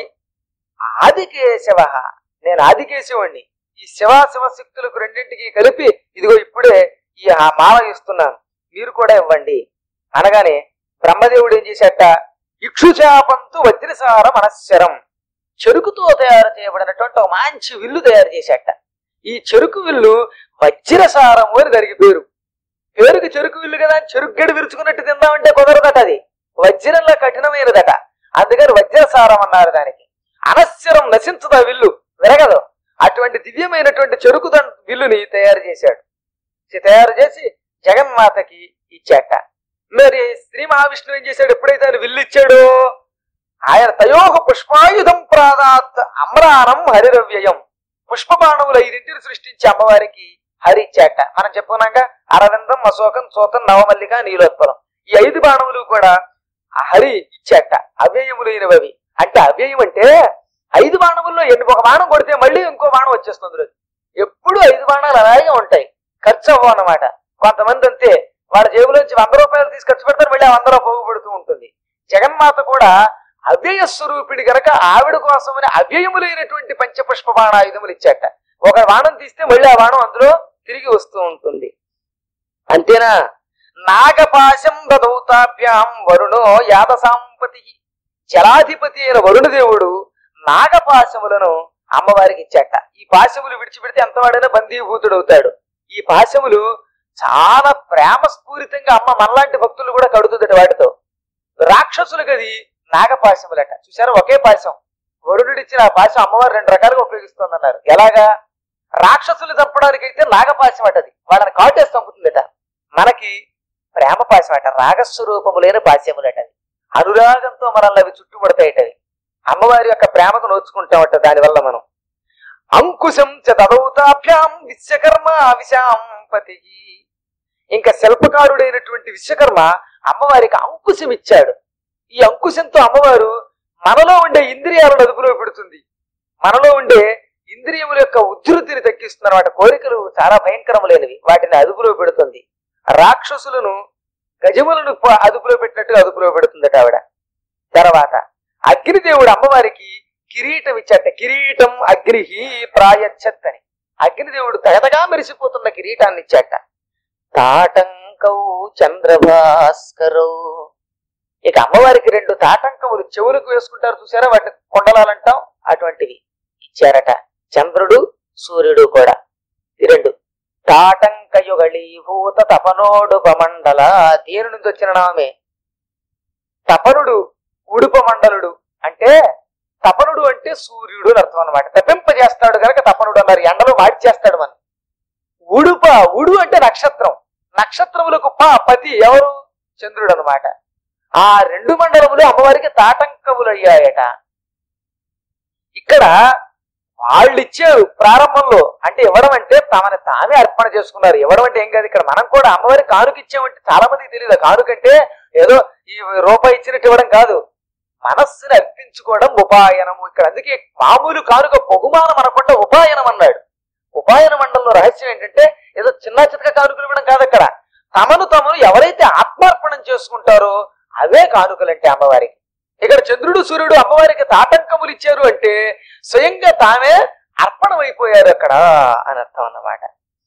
ఆదికేశవ నేను ఆదికేశవుణ్ణి ఈ శివ శివ శక్తులకు రెండింటికి కలిపి ఇదిగో ఇప్పుడే ఈ ఆ మాల ఇస్తున్నాను మీరు కూడా ఇవ్వండి అనగానే బ్రహ్మదేవుడు ఏం చేశాట ఇక్షుచాపంతు వజ్రసార మనశ్వరం చెరుకుతో తయారు చేయబడినటువంటి ఒక మంచి విల్లు తయారు చేశాట ఈ చెరుకు విల్లు వజ్రసారము అని దానికి పేరు పేరుకి చెరుకు విల్లు కదా అని చెరుకు గడి విరుచుకున్నట్టు తిందామంటే కుదరదట అది వజ్రంలో కఠినమైనదట అందుకని వజ్రసారం అన్నారు దానికి అనశ్వరం నశించదు ఆ విల్లు విరగదు అటువంటి దివ్యమైనటువంటి చెరుకు దం- విల్లుని తయారు చేశాడు చే- తయారు చేసి జగన్మాతకి ఇచ్చాట మరి శ్రీ మహావిష్ణువు ఏం చేశాడు ఎప్పుడైతే ఆయన విల్లు ఇచ్చాడో ఆయన తయోహ పుష్పాయుధం ప్రాదాత్ అమ్రానం హరిరవ్యయం పుష్పబాణములు ఐదింటిని సృష్టించి అమ్మవారికి హరి ఇచ్చాట మనం చెప్పుకున్నాక అరవిందం అశోకం సోతం నవమల్లిక నీలోత్పలం ఈ ఐదు బాణములు కూడా ఆ హరి ఇచ్చాట అవ్యయములైనవి అవి. అంటే అవ్యయం అంటే ఐదు బాణముల్లో ఎన్ని ఒక బాణం కొడితే మళ్ళీ ఇంకో బాణం వచ్చేస్తుంది అందులో ఎప్పుడు ఐదు బాణాలు అలాగే ఉంటాయి ఖర్చు అవ్వవు అన్నమాట కొంతమంది అంతే వాళ్ళ జేబులోంచి వంద రూపాయలు తీసి ఖర్చు పెడతారు మళ్ళీ ఆ వంద రూపాయలు పోగుపడుతూ ఉంటుంది జగన్మాత కూడా అవ్యయ స్వరూపిణి గనక ఆవిడ కోసమని అవ్యయములైనటువంటి పంచపుష్ప బాణాయుధములు ఇచ్చాట ఒక బాణం తీస్తే మళ్ళీ ఆ బాణం అందులో తిరిగి వస్తూ ఉంటుంది అంతేనా నాగపాశం దదౌతాభ్యాం వరుణో యాద సాంపతి జలాధిపతి అయిన వరుణదేవుడు నాగపాశములను అమ్మవారికి ఇచ్చాట ఈ పాశములు విడిచిపెడితే ఎంతవాడైనా బందీభూతుడవుతాడు ఈ పాశములు చాలా ప్రేమ స్ఫూరితంగా అమ్మ మనలాంటి భక్తులు కూడా కడుతుందట వాటితో రాక్షసులకు అది నాగపాశములట చూసారా ఒకే పాశం వరుణుడిచ్చిన ఆ పాశం అమ్మవారు రెండు రకాలుగా ఉపయోగిస్తోందన్నారు ఎలాగా రాక్షసులు చంపడానికైతే నాగపాశం అట అది వాళ్ళని కాటేసి చంపుతుందట మనకి ప్రేమ పాశం అట రాగస్వరూపములైన పాశ్యములట అది అనురాగంతో మనల్ని అవి చుట్టుముడతాయట అవి అమ్మవారి యొక్క ప్రేమకు నోచుకుంటామట దానివల్ల మనం అంకుశం చ తదౌతాభ్యాం విశ్వకర్మ విశాంపతి ఇంకా శిల్పకారుడైనటువంటి విశ్వకర్మ అమ్మవారికి అంకుశం ఇచ్చాడు ఈ అంకుశంతో అమ్మవారు మనలో ఉండే ఇంద్రియాలను అదుపులో పెడుతుంది మనలో ఉండే ఇంద్రియముల యొక్క ఉద్ధృతిని తగ్గిస్తుంది అనమాట కోరికలు చాలా భయంకరములైనవి వాటిని అదుపులో పెడుతుంది రాక్షసులను గజములను ప- అదుపులో పెట్టినట్టుగా అదుపులో పెడుతుందట ఆవిడ తర్వాత అగ్నిదేవుడు అమ్మవారికి కిరీటం ఇచ్చట కిరీటం అగ్నిహి ప్రాయచ్చత్ అని అగ్నిదేవుడు తగదగా మెరిసిపోతున్న కిరీటాన్ని ఇచ్చాట తాటంకౌ చంద్రభాస్కరౌ ఇక అమ్మవారికి రెండు తాటంకములు చెవులకు వేసుకుంటారు చూసారా వాటిని కొండలాలంటాం అటువంటివి ఇచ్చారట చంద్రుడు సూర్యుడు కూడా ఈ రెండు తాటంకయుగళీభూత తపనోడు పమండల దీని నుంచి వచ్చిన నామే తపనుడు ఉడుప మండలుడు అంటే తపనుడు అంటే సూర్యుడు అని అర్థం అనమాట తప్పింపజేస్తాడు కనుక తపనుడు అన్నారు ఎండలో మార్చేస్తాడు మనం ఉడుప ఉడు అంటే నక్షత్రం నక్షత్రములకు ప పతి ఎవరు చంద్రుడు అనమాట ఆ రెండు మండలములు అమ్మవారికి తాటంకములు అయ్యాయట ఇక్కడ వాళ్ళు ఇచ్చారు ప్రారంభంలో అంటే ఇవ్వడం అంటే తమని తామే అర్పణ చేసుకున్నారు ఇవ్వడం అంటే ఏం కాదు ఇక్కడ మనం కూడా అమ్మవారికి కానుక ఇచ్చామంటే చాలా మందికి తెలియదు కానుక అంటే ఏదో ఈ రూపాయి ఇచ్చినట్టు ఇవ్వడం కాదు మనస్సుని అర్పించుకోవడం ఉపాయనము ఇక్కడ అందుకే మామూలు కానుక బహుమానం అనకుండా ఉపాయనం అన్నాడు ఉపాయన మండలంలో రహస్యం ఏంటంటే ఏదో చిన్న చితక కానుకలు ఇవ్వడం కాదు అక్కడ తమను తమను ఎవరైతే ఆత్మార్పణం చేసుకుంటారో అవే కానుకలంటే అమ్మవారికి ఇక్కడ చంద్రుడు సూర్యుడు అమ్మవారికి తాటంకములు ఇచ్చారు అంటే స్వయంగా తామే అర్పణం అయిపోయారు అక్కడ అని అర్థం అన్నమాట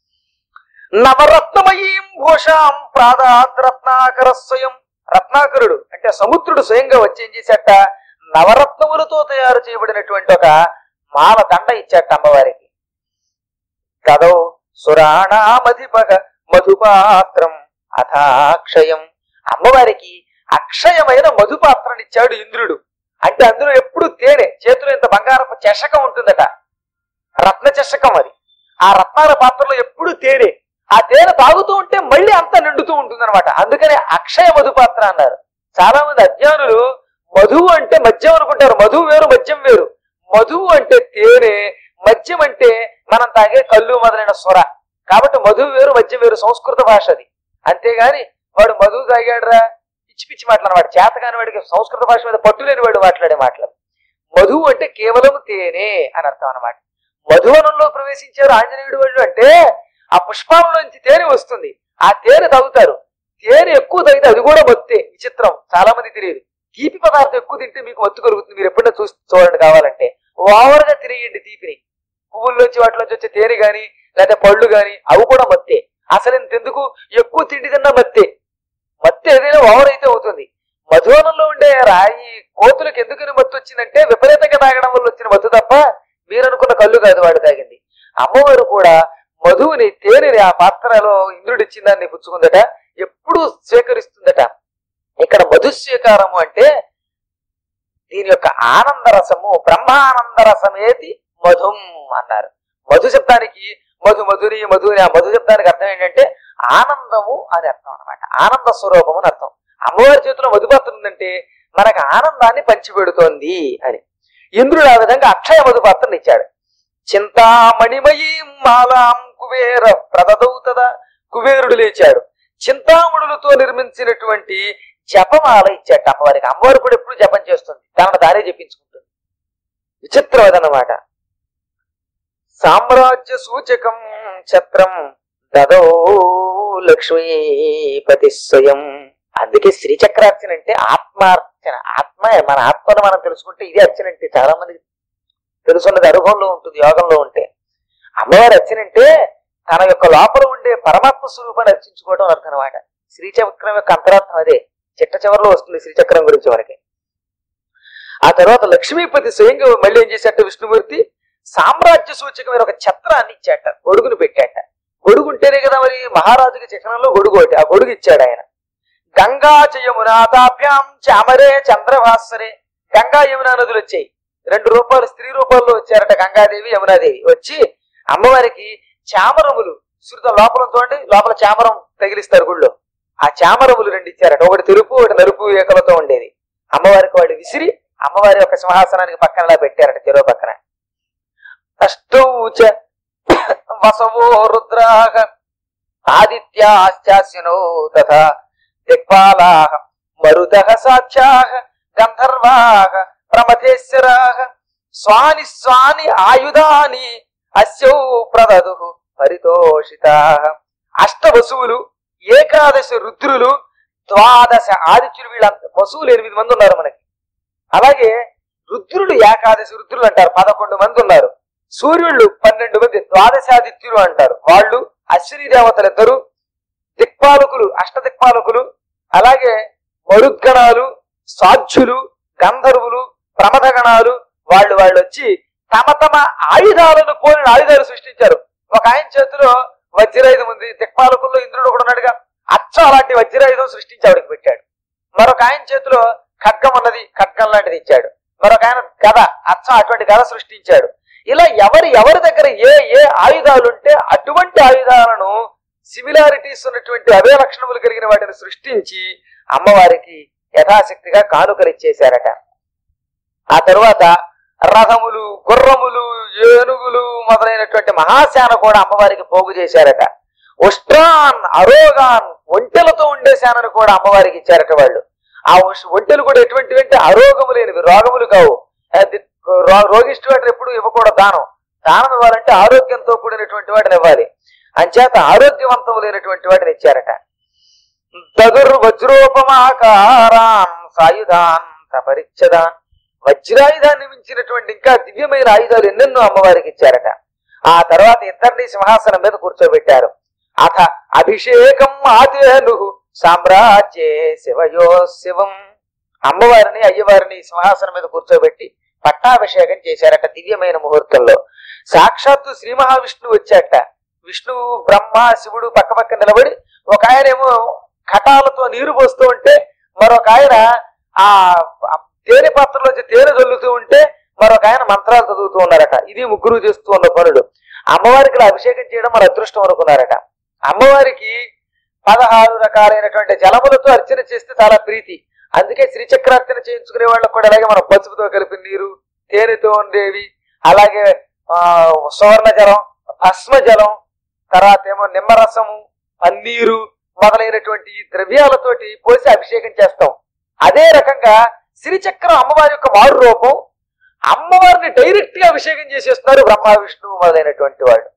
నవరత్నమయీం భూషాం ప్రాదాత్ రత్నాకర స్వయం రత్నాకరుడు అంటే సముద్రుడు స్వయంగా వచ్చి ఏం చేశాట నవరత్నములతో తయారు చేయబడినటువంటి ఒక మాల దండ ఇచ్చాట అమ్మవారికి కదౌ సురాణామధిపగ మధుపాత్రం అథాక్షయం అమ్మవారికి అక్షయమైన మధుపాత్రని ఇచ్చాడు ఇంద్రుడు అంటే అందులో ఎప్పుడు తేనె చేతిలో ఇంత బంగారపు చషకం ఉంటుందట రత్న చషకం అది ఆ రత్నాల పాత్రలో ఎప్పుడు తేనె ఆ తేనె తాగుతూ ఉంటే మళ్ళీ అంత నిండుతూ ఉంటుందన్నమాట అందుకనే అక్షయ మధుపాత్ర అన్నారు చాలా మంది అజ్ఞానులు మధువు అంటే మద్యం అనుకుంటారు మధువు వేరు మద్యం వేరు మధువు అంటే తేనె మద్యం అంటే మనం తాగే కళ్ళు మొదలైన స్వర కాబట్టి మధువు వేరు మద్యం వేరు సంస్కృత భాష అది అంతేగాని వాడు మధువు తాగాడురా పిచ్చి పిచ్చి మాట్లాడవాడు చేత కాని వాడికి సంస్కృత భాష మీద పట్టులేని వాడు మాట్లాడే మాటలు మధువు అంటే కేవలం తేనె అని అర్థం అన్నమాట మధువనంలో ప్రవేశించారు ఆంజనేయుడు వాళ్ళు అంటే ఆ పుష్పాలలోంచి తేనె వస్తుంది ఆ తేనె తాగుతారు తేనె ఎక్కువ తాగితే అది కూడా మత్తే విచిత్రం చాలా మంది తెలియదు తీపి పదార్థం ఎక్కువ తింటే మీకు మత్తు కలుగుతుంది మీరు ఎప్పుడైనా చూసి చూడండి కావాలంటే ఓవర్గా తిరిగేయండి తీపిని పువ్వుల్లోంచి వాటిలోంచి వచ్చే తేనె గాని లేదా పళ్ళు గాని అవి కూడా మత్తే అసలు ఇంతెందుకు ఎక్కువ తిండి తిన్నా మత్తే మత్తు ఏదైనా ఓవర్ అయితే అవుతుంది మధువనంలో ఉండే రాయి కోతులకు ఎందుకని మత్తు వచ్చిందంటే విపరీతంగా తాగడం వల్ల వచ్చిన మత్తు తప్ప మీరు అనుకున్న కళ్ళు కాదు వాడు తాగింది అమ్మవారు కూడా మధువుని తేనెని ఆ పాత్రలో ఇంద్రుడు ఇచ్చిన దాన్ని పుచ్చుకుందట ఎప్పుడు స్వీకరిస్తుందట ఇక్కడ మధు స్వీకారము అంటే దీని యొక్క ఆనంద రసము బ్రహ్మానంద రసమేది మధుం అన్నారు మధు శబ్దానికి మధు మధురి మధురి ఆ మధు శబ్దానికి అర్థం ఏంటంటే ఆనందము అని అర్థం అన్నమాట ఆనంద స్వరూపము అని అర్థం అమ్మవారి చేతిలో మధుపాత్ర ఉందంటే మనకు ఆనందాన్ని పంచిపెడుతోంది అని ఇంద్రుడు ఆ విధంగా అక్షయ మధుపాత్రను ఇచ్చాడు చింతామణిమయీ మాలాం కుబేర ప్రదదౌతద కుబేరుడు లేచాడు చింతామణులతో నిర్మించినటువంటి జపమాల ఇచ్చాట అమ్మవారికి అమ్మవారు కూడా ఎప్పుడు జపం చేస్తుంది తనను తానే జపించుకుంటుంది విచిత్రం అదనమాట సామ్రాజ్య సూచకం ఛత్రం దదో లక్ష్మీపతి స్వయం అందుకే శ్రీచక్రార్చన అంటే ఆత్మార్చన ఆత్మ మన ఆత్మ సంపద మనం తెలుసుకుంటే ఇది అర్చన అంటే చాలా మందికి తెలుసున్నది అనుభవంలో ఉంటుంది యోగంలో ఉంటే అమ్మవారి అర్చన అంటే తన యొక్క లోపల ఉండే పరమాత్మ స్వరూపాన్ని అర్చించుకోవడం అర్థం అనమాట శ్రీచక్రం యొక్క అంతరార్థం అదే చిట్ట చివరిలో వస్తుంది శ్రీచక్రం గురించి మనకి ఆ తర్వాత లక్ష్మీపతి స్వయంగా మళ్ళీ ఏం చేశాట విష్ణుమూర్తి సామ్రాజ్య సూచకమైన ఒక ఛత్రాన్ని ఇచ్చాట గొడుగును పెట్టాట గొడుగు ఉంటేనే కదా మరి మహారాజుకి చక్రంలో గొడుగు ఒకటి ఆ గొడుగు ఇచ్చాడు ఆయన గంగా యమునాతాభ్యాం చామరే చంద్రభాస్వరే గంగా యమునా నదులు వచ్చాయి రెండు రూపాయలు స్త్రీ రూపాల్లో వచ్చారట గంగాదేవి యమునాదేవి వచ్చి అమ్మవారికి చామరములు శృత లోపల చూడండి లోపల చామరం తగిలిస్తారు గుళ్ళో ఆ చామరములు రెండు ఇచ్చారట ఒకటి తెలుపు ఒకటి నలుపు ఏకలతో ఉండేది అమ్మవారికి వాడు విసిరి అమ్మవారి యొక్క సింహాసనానికి పక్కనలా పెట్టారట చెరువు పక్కన అష్టౌచ వసవో రుద్రాహ ఆదిత్యాశ్చాసినో తథా దిక్పాలాహ మరుదః సాక్షాః గంధర్వాః ప్రమథేశ్వరాః స్వాని స్వాని ఆయుధాని అస్యౌ ప్రదదు పరితోషితాః అష్ట వసువులు ఏకాదశ రుద్రులు ద్వాదశ ఆదిత్యులు వీళ్ళంత వసువులు ఎనిమిది మంది ఉన్నారు మనకి అలాగే రుద్రులు ఏకాదశి రుద్రులు అంటారు పదకొండు మంది ఉన్నారు సూర్యుళ్ళు పన్నెండు మంది ద్వాదశాదిత్యులు అంటారు వాళ్ళు అశ్విని దేవతలు ఇద్దరు దిక్పాలకులు అష్ట దిక్పాలకులు అలాగే మరుద్గణాలు సాధ్యులు గంధర్వులు ప్రమథగణాలు వాళ్ళు వాళ్ళు వచ్చి తమ తమ ఆయుధాలను పోలిన ఆయుధాలు సృష్టించారు ఒక ఆయన చేతిలో వజ్రాయుధం ఉంది దిక్పాలకుల్లో ఇంద్రుడు కూడా ఉన్నాడుగా అచ్చ అలాంటి వజ్రాయుధం సృష్టించి ఆవిడకి పెట్టాడు మరొక ఆయన చేతిలో ఖడ్గం ఉన్నది ఖడ్గం లాంటిది ఇచ్చాడు మరొక ఆయన గద అచ్చ అటువంటి గద సృష్టించాడు ఇలా ఎవరి ఎవరి దగ్గర ఏ ఏ ఆయుధాలు ఉంటే అటువంటి ఆయుధాలను సిమిలారిటీస్ ఉన్నటువంటి అవే లక్షణములు కలిగిన వాటిని సృష్టించి అమ్మవారికి యథాశక్తిగా కానుకలు ఇచ్చేశారట ఆ తరువాత రథములు గుర్రములు ఏనుగులు మొదలైనటువంటి మహాశాన కూడా అమ్మవారికి పోగు చేశారట ఉష్ట్రాన్ అరోగాన్ ఒంటెలతో ఉండే శానను కూడా అమ్మవారికి ఇచ్చారట వాళ్ళు ఆ ఉష్- ఒంటెలు కూడా ఎటువంటివి అంటే అరోగము లేనివి రోగములు కావు అది రో- రోగిష్టి వాటిని ఎప్పుడు ఇవ్వకూడదు దానం దానం ఇవ్వాలంటే ఆరోగ్యంతో కూడినటువంటి వాటిని ఇవ్వాలి అంచేత ఆరోగ్యవంతం లేనటువంటి వాటిని ఇచ్చారట దదుర్ వజ్రోపమాకారాన్ సాయుధాన్ సపరిచ్చదాన్ వజ్రాయుధాన్ని మించినటువంటి ఇంకా దివ్యమైన ఆయుధాలు ఎన్నెన్నో అమ్మవారికి ఇచ్చారట ఆ తర్వాత ఇద్దరిని సింహాసనం మీద కూర్చోబెట్టారు అథ అభిషేకం ఆదేను సామ్రాజ్యే శివయో శివం అమ్మవారిని అయ్యవారిని సింహాసనం మీద కూర్చోబెట్టి పట్టాభిషేకం చేశారట దివ్యమైన ముహూర్తంలో సాక్షాత్తు శ్రీ మహావిష్ణువు వచ్చాట విష్ణువు బ్రహ్మ శివుడు పక్క పక్క నిలబడి ఒక ఆయనేమో కటాలతో నీరు పోస్తూ ఉంటే మరొక ఆయన ఆ ఆ తేనె పాత్రలోంచి తేనె చల్లుతూ ఉంటే మరొక ఆయన మంత్రాలు చదువుతూ ఉన్నారట ఇది ముగ్గురు చేస్తూ ఉన్న పనులు అమ్మవారికి ఇలా అభిషేకం చేయడం మన అదృష్టం అనుకున్నారట అమ్మవారికి పదహారు రకాలైనటువంటి జలములతో అర్చన చేస్తే చాలా ప్రీతి అందుకే శ్రీచక్రార్చన చేయించుకునే వాళ్ళకు కూడా అలాగే మనం పసుపుతో కలిపిన నీరు తేనెతో ఉండేవి అలాగే ఆ సువర్ణ జలం భస్మ జలం తర్వాత ఏమో నిమ్మరసము పన్నీరు మొదలైనటువంటి ఈ ద్రవ్యాలతోటి పోసి అభిషేకం చేస్తాం అదే రకంగా శ్రీచక్రం అమ్మవారి యొక్క మారు రూపం అమ్మవారిని డైరెక్ట్ గా అభిషేకం చేసేస్తున్నారు బ్రహ్మ విష్ణువు మొదలైనటువంటి వాడు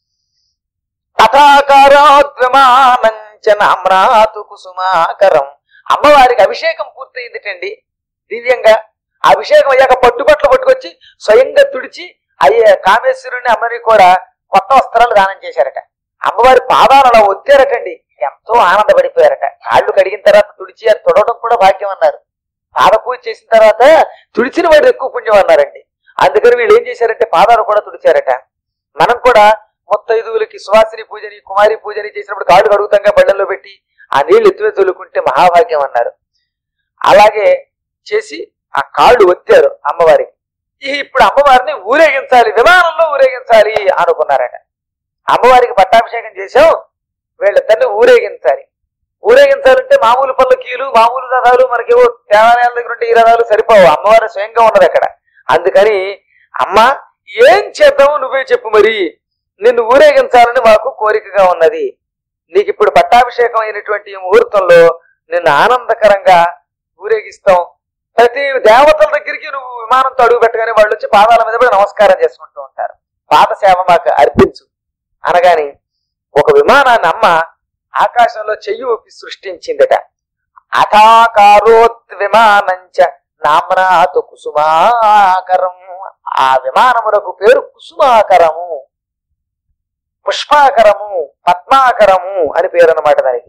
తథాకారాద్విమానంచ నామ్రాతు కుసుమాకరం అమ్మవారికి అభిషేకం పూర్తయిందిటండి దివ్యంగా ఆ అభిషేకం అయ్యాక పట్టుబట్టలు పట్టుకొచ్చి స్వయంగా తుడిచి అయ్యే కామేశ్వరుని అమ్మని కూడా కొత్త వస్త్రాలు దానం చేశారట అమ్మవారి పాదాలు అలా ఒత్తారటండి ఎంతో ఆనందపడిపోయారట కాళ్ళు కడిగిన తర్వాత తుడిచి అది తొడవడం కూడా భాగ్యం అన్నారు పాద పూజ చేసిన తర్వాత తుడిచిన వాడు ఎక్కువ పుణ్యం అన్నారండి అందుకని వీళ్ళు ఏం చేశారంటే పాదాలు కూడా తుడిచారట మనం కూడా ముత్తైదువులకి సువాసిని పూజని కుమారి పూజని చేసినప్పుడు కాళ్ళు కడుగుతాంగా బళ్ళల్లో పెట్టి ఆ నీళ్లు ఎత్తువే తొలుకుంటే మహాభాగ్యం అన్నారు అలాగే చేసి ఆ కాళ్ళు ఒత్తారు అమ్మవారికి ఈ ఇప్పుడు అమ్మవారిని ఊరేగించాలి విమానంలో ఊరేగించాలి అనుకున్నారట అమ్మవారికి పట్టాభిషేకం చేసాం వీళ్ళిద్దరిని ఊరేగించాలి ఊరేగించాలంటే మామూలు పల్లకీలు మామూలు రథాలు మనకేవో దేవాలయాల దగ్గర ఉంటే ఈ రథాలు సరిపోవు అమ్మవారు స్వయంగా ఉన్నది అక్కడ అందుకని అమ్మ ఏం చేద్దామో నువ్వే చెప్పు మరి నిన్ను ఊరేగించాలని మాకు కోరికగా ఉన్నది నీకు ఇప్పుడు పట్టాభిషేకం అయినటువంటి ఈ ముహూర్తంలో నిన్ను ఆనందకరంగా ఊరేగిస్తాం ప్రతి దేవతల దగ్గరికి నువ్వు విమానంతో అడుగు పెట్టగానే వాళ్ళు వచ్చి పాదాల మీద పడి నమస్కారం చేసుకుంటూ ఉంటారు పాద సేవ మాకు అర్పించు అనగాని ఒక విమానాన్ని అమ్మ ఆకాశంలో చెయ్యి ఊపి సృష్టించిందట అథాకారోద్ విమానంచ నామ్నాతు కుసుమాకరం ఆ విమానమునకు పేరు కుసుమాకరము పుష్పాకరము పద్మాకరము అని పేరు అన్నమాట దానికి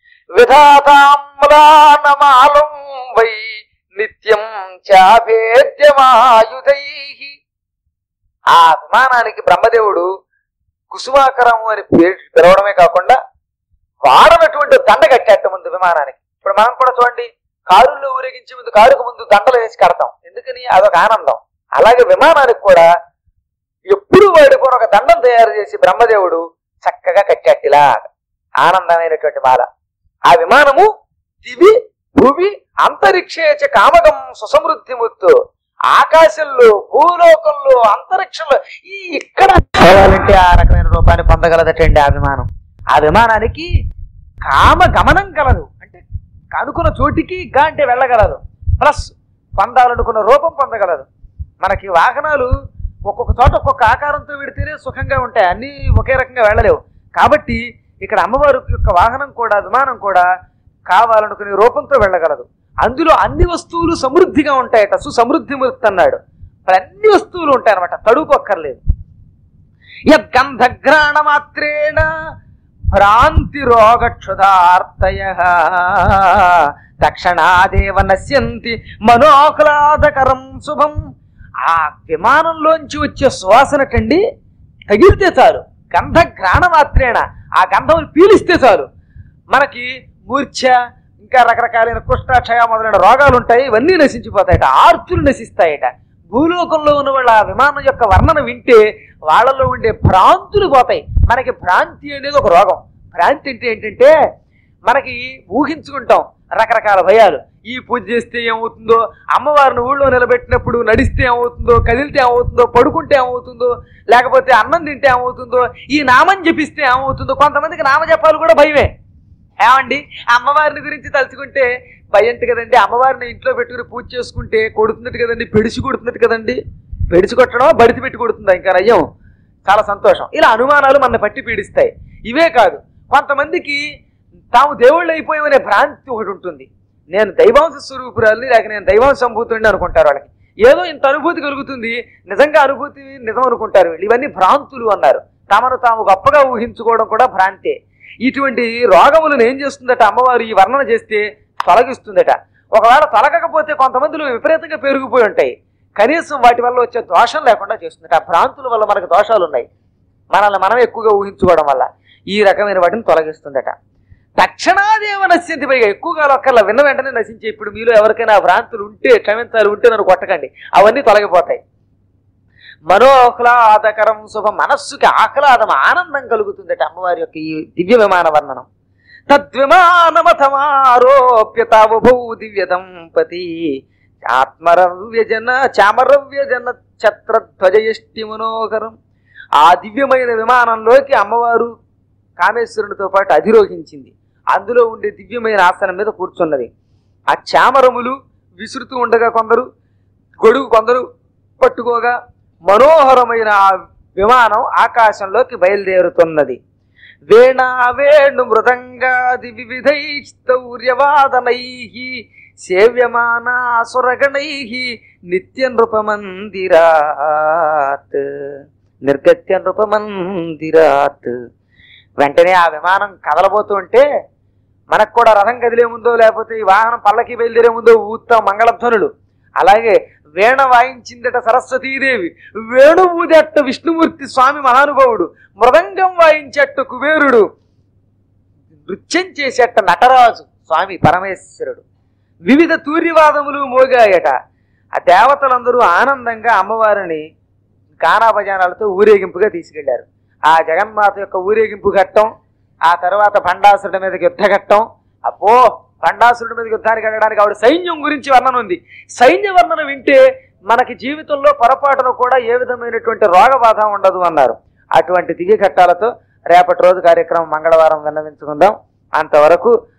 విధాతామ్లానమాలం వై నిత్యం చాభేద్యమాయుధై ఆ విమానానికి బ్రహ్మదేవుడు కుసుమాకరము అని పేరు పిలవడమే కాకుండా వాడనటువంటి దండ కట్టేట ముందు విమానానికి ఇప్పుడు మనం కూడా చూడండి కారుల్లో ఊరేగించే ముందు కారుకు ముందు దండలు వేసి కడతాం ఎందుకని అదొక ఆనందం అలాగే విమానానికి కూడా ఎప్పుడు వాడుకొని ఒక దండం తయారు చేసి బ్రహ్మదేవుడు చక్కగా కట్టేట్టిలా ఆనందమైనటువంటి మాల ఆ విమానము దివి భూమి అంతరిక్షేచ కామగం సుసమృద్ధి ముత్తు ఆకాశంలో భూలోకంలో అంతరిక్షంలో ఈ ఇక్కడ కావాలంటే ఆ రకమైన రూపాన్ని పొందగలదటండి ఆ విమానం ఆ విమానానికి కామ గమనం కలదు అంటే అనుకున్న చోటికి గా అంటే వెళ్ళగలదు ప్లస్ పొందాలనుకున్న రూపం పొందగలదు మనకి వాహనాలు ఒక్కొక్క చోట ఒక్కొక్క ఆకారంతో విడితేనే సుఖంగా ఉంటాయి అన్ని ఒకే రకంగా వెళ్ళలేవు కాబట్టి ఇక్కడ అమ్మవారి యొక్క వాహనం కూడా విమానం కూడా కావాలనుకునే రూపంతో వెళ్ళగలదు అందులో అన్ని వస్తువులు సమృద్ధిగా ఉంటాయట సుసమృద్ధి మూర్తి అన్నాడు మరి అన్ని వస్తువులు ఉంటాయన్నమాట తడుపక్కర్లేదు యద్గంధఘ్రాణ మాత్రేణ భ్రాంతి రోగక్షుధార్తయ తక్షణాదేవ నశ్యంతి మనోహ్లాదకరం శుభం ఆ విమానంలోంచి వచ్చే సువాసనటండి తగిలితే చాలు గంధ ఘ్రాణ మాత్రేణ ఆ గంధం పీలిస్తే చాలు మనకి మూర్ఛ ఇంకా రకరకాలైన కుష్ఠక్షయ మొదలైన రోగాలు ఉంటాయి ఇవన్నీ నశించిపోతాయట ఆర్తులు నశిస్తాయట భూలోకంలో ఉన్న వాళ్ళ ఆ విమానం యొక్క వర్ణన వింటే వాళ్ళలో ఉండే భ్రాంతులు పోతాయి మనకి భ్రాంతి అనేది ఒక రోగం భ్రాంతి అంటే ఏంటంటే మనకి ఊహించుకుంటాం రకరకాల భయాలు ఈ పూజ చేస్తే ఏమవుతుందో అమ్మవారిని ఊళ్ళో నిలబెట్టినప్పుడు నడిస్తే ఏమవుతుందో కదిలితే ఏమవుతుందో పడుకుంటే ఏమవుతుందో లేకపోతే అన్నం తింటే ఏమవుతుందో ఈ నామం జపిస్తే ఏమవుతుందో కొంతమందికి నామజపాలు కూడా భయమే ఏమండి అమ్మవారిని గురించి తలుచుకుంటే భయంట కదండి అమ్మవారిని ఇంట్లో పెట్టుకుని పూజ చేసుకుంటే కొడుతున్నట్టు కదండి పెడిసి కొడుతున్నట్టు కదండి పెడిసి కొట్టడం బడితి పెట్టి కొడుతుందా ఇంకా నయ్యం చాలా సంతోషం ఇలా అనుమానాలు మన పట్టి పీడిస్తాయి ఇవే కాదు కొంతమందికి తాము దేవుళ్ళు అయిపోయామనే భ్రాంతి ఒకటి ఉంటుంది నేను దైవాంశ స్వరూపురాల్ని లేక నేను దైవాంశ సంభూతుడిని అనుకుంటారు వాళ్ళకి ఏదో ఇంత అనుభూతి కలుగుతుంది నిజంగా అనుభూతి నిజం అనుకుంటారు వీళ్ళు ఇవన్నీ భ్రాంతులు అన్నారు తమను తాము గొప్పగా ఊహించుకోవడం కూడా భ్రాంతే ఇటువంటి రోగములను ఏం చేస్తుందట అమ్మవారు ఈ వర్ణన చేస్తే తొలగిస్తుందట ఒకవేళ తొలగకపోతే కొంతమందిలో విపరీతంగా పెరిగిపోయి ఉంటాయి కనీసం వాటి వల్ల వచ్చే దోషం లేకుండా చేస్తుందట ఆ భ్రాంతుల వల్ల మనకు దోషాలు ఉన్నాయి మనల్ని మనం ఎక్కువగా ఊహించుకోవడం వల్ల ఈ రకమైన వాటిని తొలగిస్తుందట తక్షణాదేవ నశ్యంతి పైగా ఎక్కువగా ఒక్కర్ల విన్న వెంటనే నశించే ఇప్పుడు మీలో ఎవరికైనా ఆ భ్రాంతులు ఉంటే క్షమించాలి ఉంటే నన్ను కొట్టకండి అవన్నీ తొలగిపోతాయి మనోహ్లాదకరం శుభ మనస్సుకి ఆహ్లాదం ఆనందం కలుగుతుందట అమ్మవారి యొక్క ఈ దివ్య విమాన వర్ణనం తద్విమానమథమారోప్య తావుభౌ దివ్య దంపతి ఆత్మరవ్యజన చామరవ్యజన ఛత్రధ్వజయష్టి మనోహరం ఆ దివ్యమైన విమానంలోకి అమ్మవారు కామేశ్వరునితో పాటు అధిరోహించింది అందులో ఉండే దివ్యమైన ఆసనం మీద కూర్చున్నది ఆ చామరములు విసురుతూ ఉండగా కొందరు గొడుగు కొందరు పట్టుకోగా మనోహరమైన ఆ విమానం ఆకాశంలోకి బయలుదేరుతున్నది వేణా వేణు మృదంగాది వివిధై స్తౌర్యవాదనై సేవ్యమానా సురగణై నిత్య నృపమందిరాత్ నిర్గత్య నృపమందిరాత్ వెంటనే ఆ విమానం కదలబోతూ ఉంటే మనకు కూడా రథం కదిలే ముందో లేకపోతే ఈ వాహనం పల్లకి బయలుదేరే ముందో ఊత్తాం మంగళధ్వనులు అలాగే వేణ వాయించిందట సరస్వతీదేవి వేణు ఊదెట్ట విష్ణుమూర్తి స్వామి మహానుభావుడు మృదంగం వాయించేట్టు కుబేరుడు నృత్యం చేసేట నటరాజు స్వామి పరమేశ్వరుడు వివిధ తూర్యవాదములు మోగాయట ఆ దేవతలందరూ ఆనందంగా అమ్మవారిని గానాభజానాలతో ఊరేగింపుగా తీసుకెళ్లారు ఆ జగన్మాత యొక్క ఊరేగింపు ఘట్టం ఆ తర్వాత భండాసురుడి మీదకి యుద్ధ ఘట్టం అబ్బో భండాసురుడి మీదకి యుద్ధానికి వెళ్ళడానికి ఆవిడ సైన్యం గురించి వర్ణన ఉంది సైన్య వర్ణన వింటే మనకి జీవితంలో పొరపాటును కూడా ఏ విధమైనటువంటి రోగ బాధ ఉండదు అన్నారు అటువంటి దివ్య ఘట్టాలతో రేపటి రోజు కార్యక్రమం మంగళవారం విన్నవించుకుందాం అంతవరకు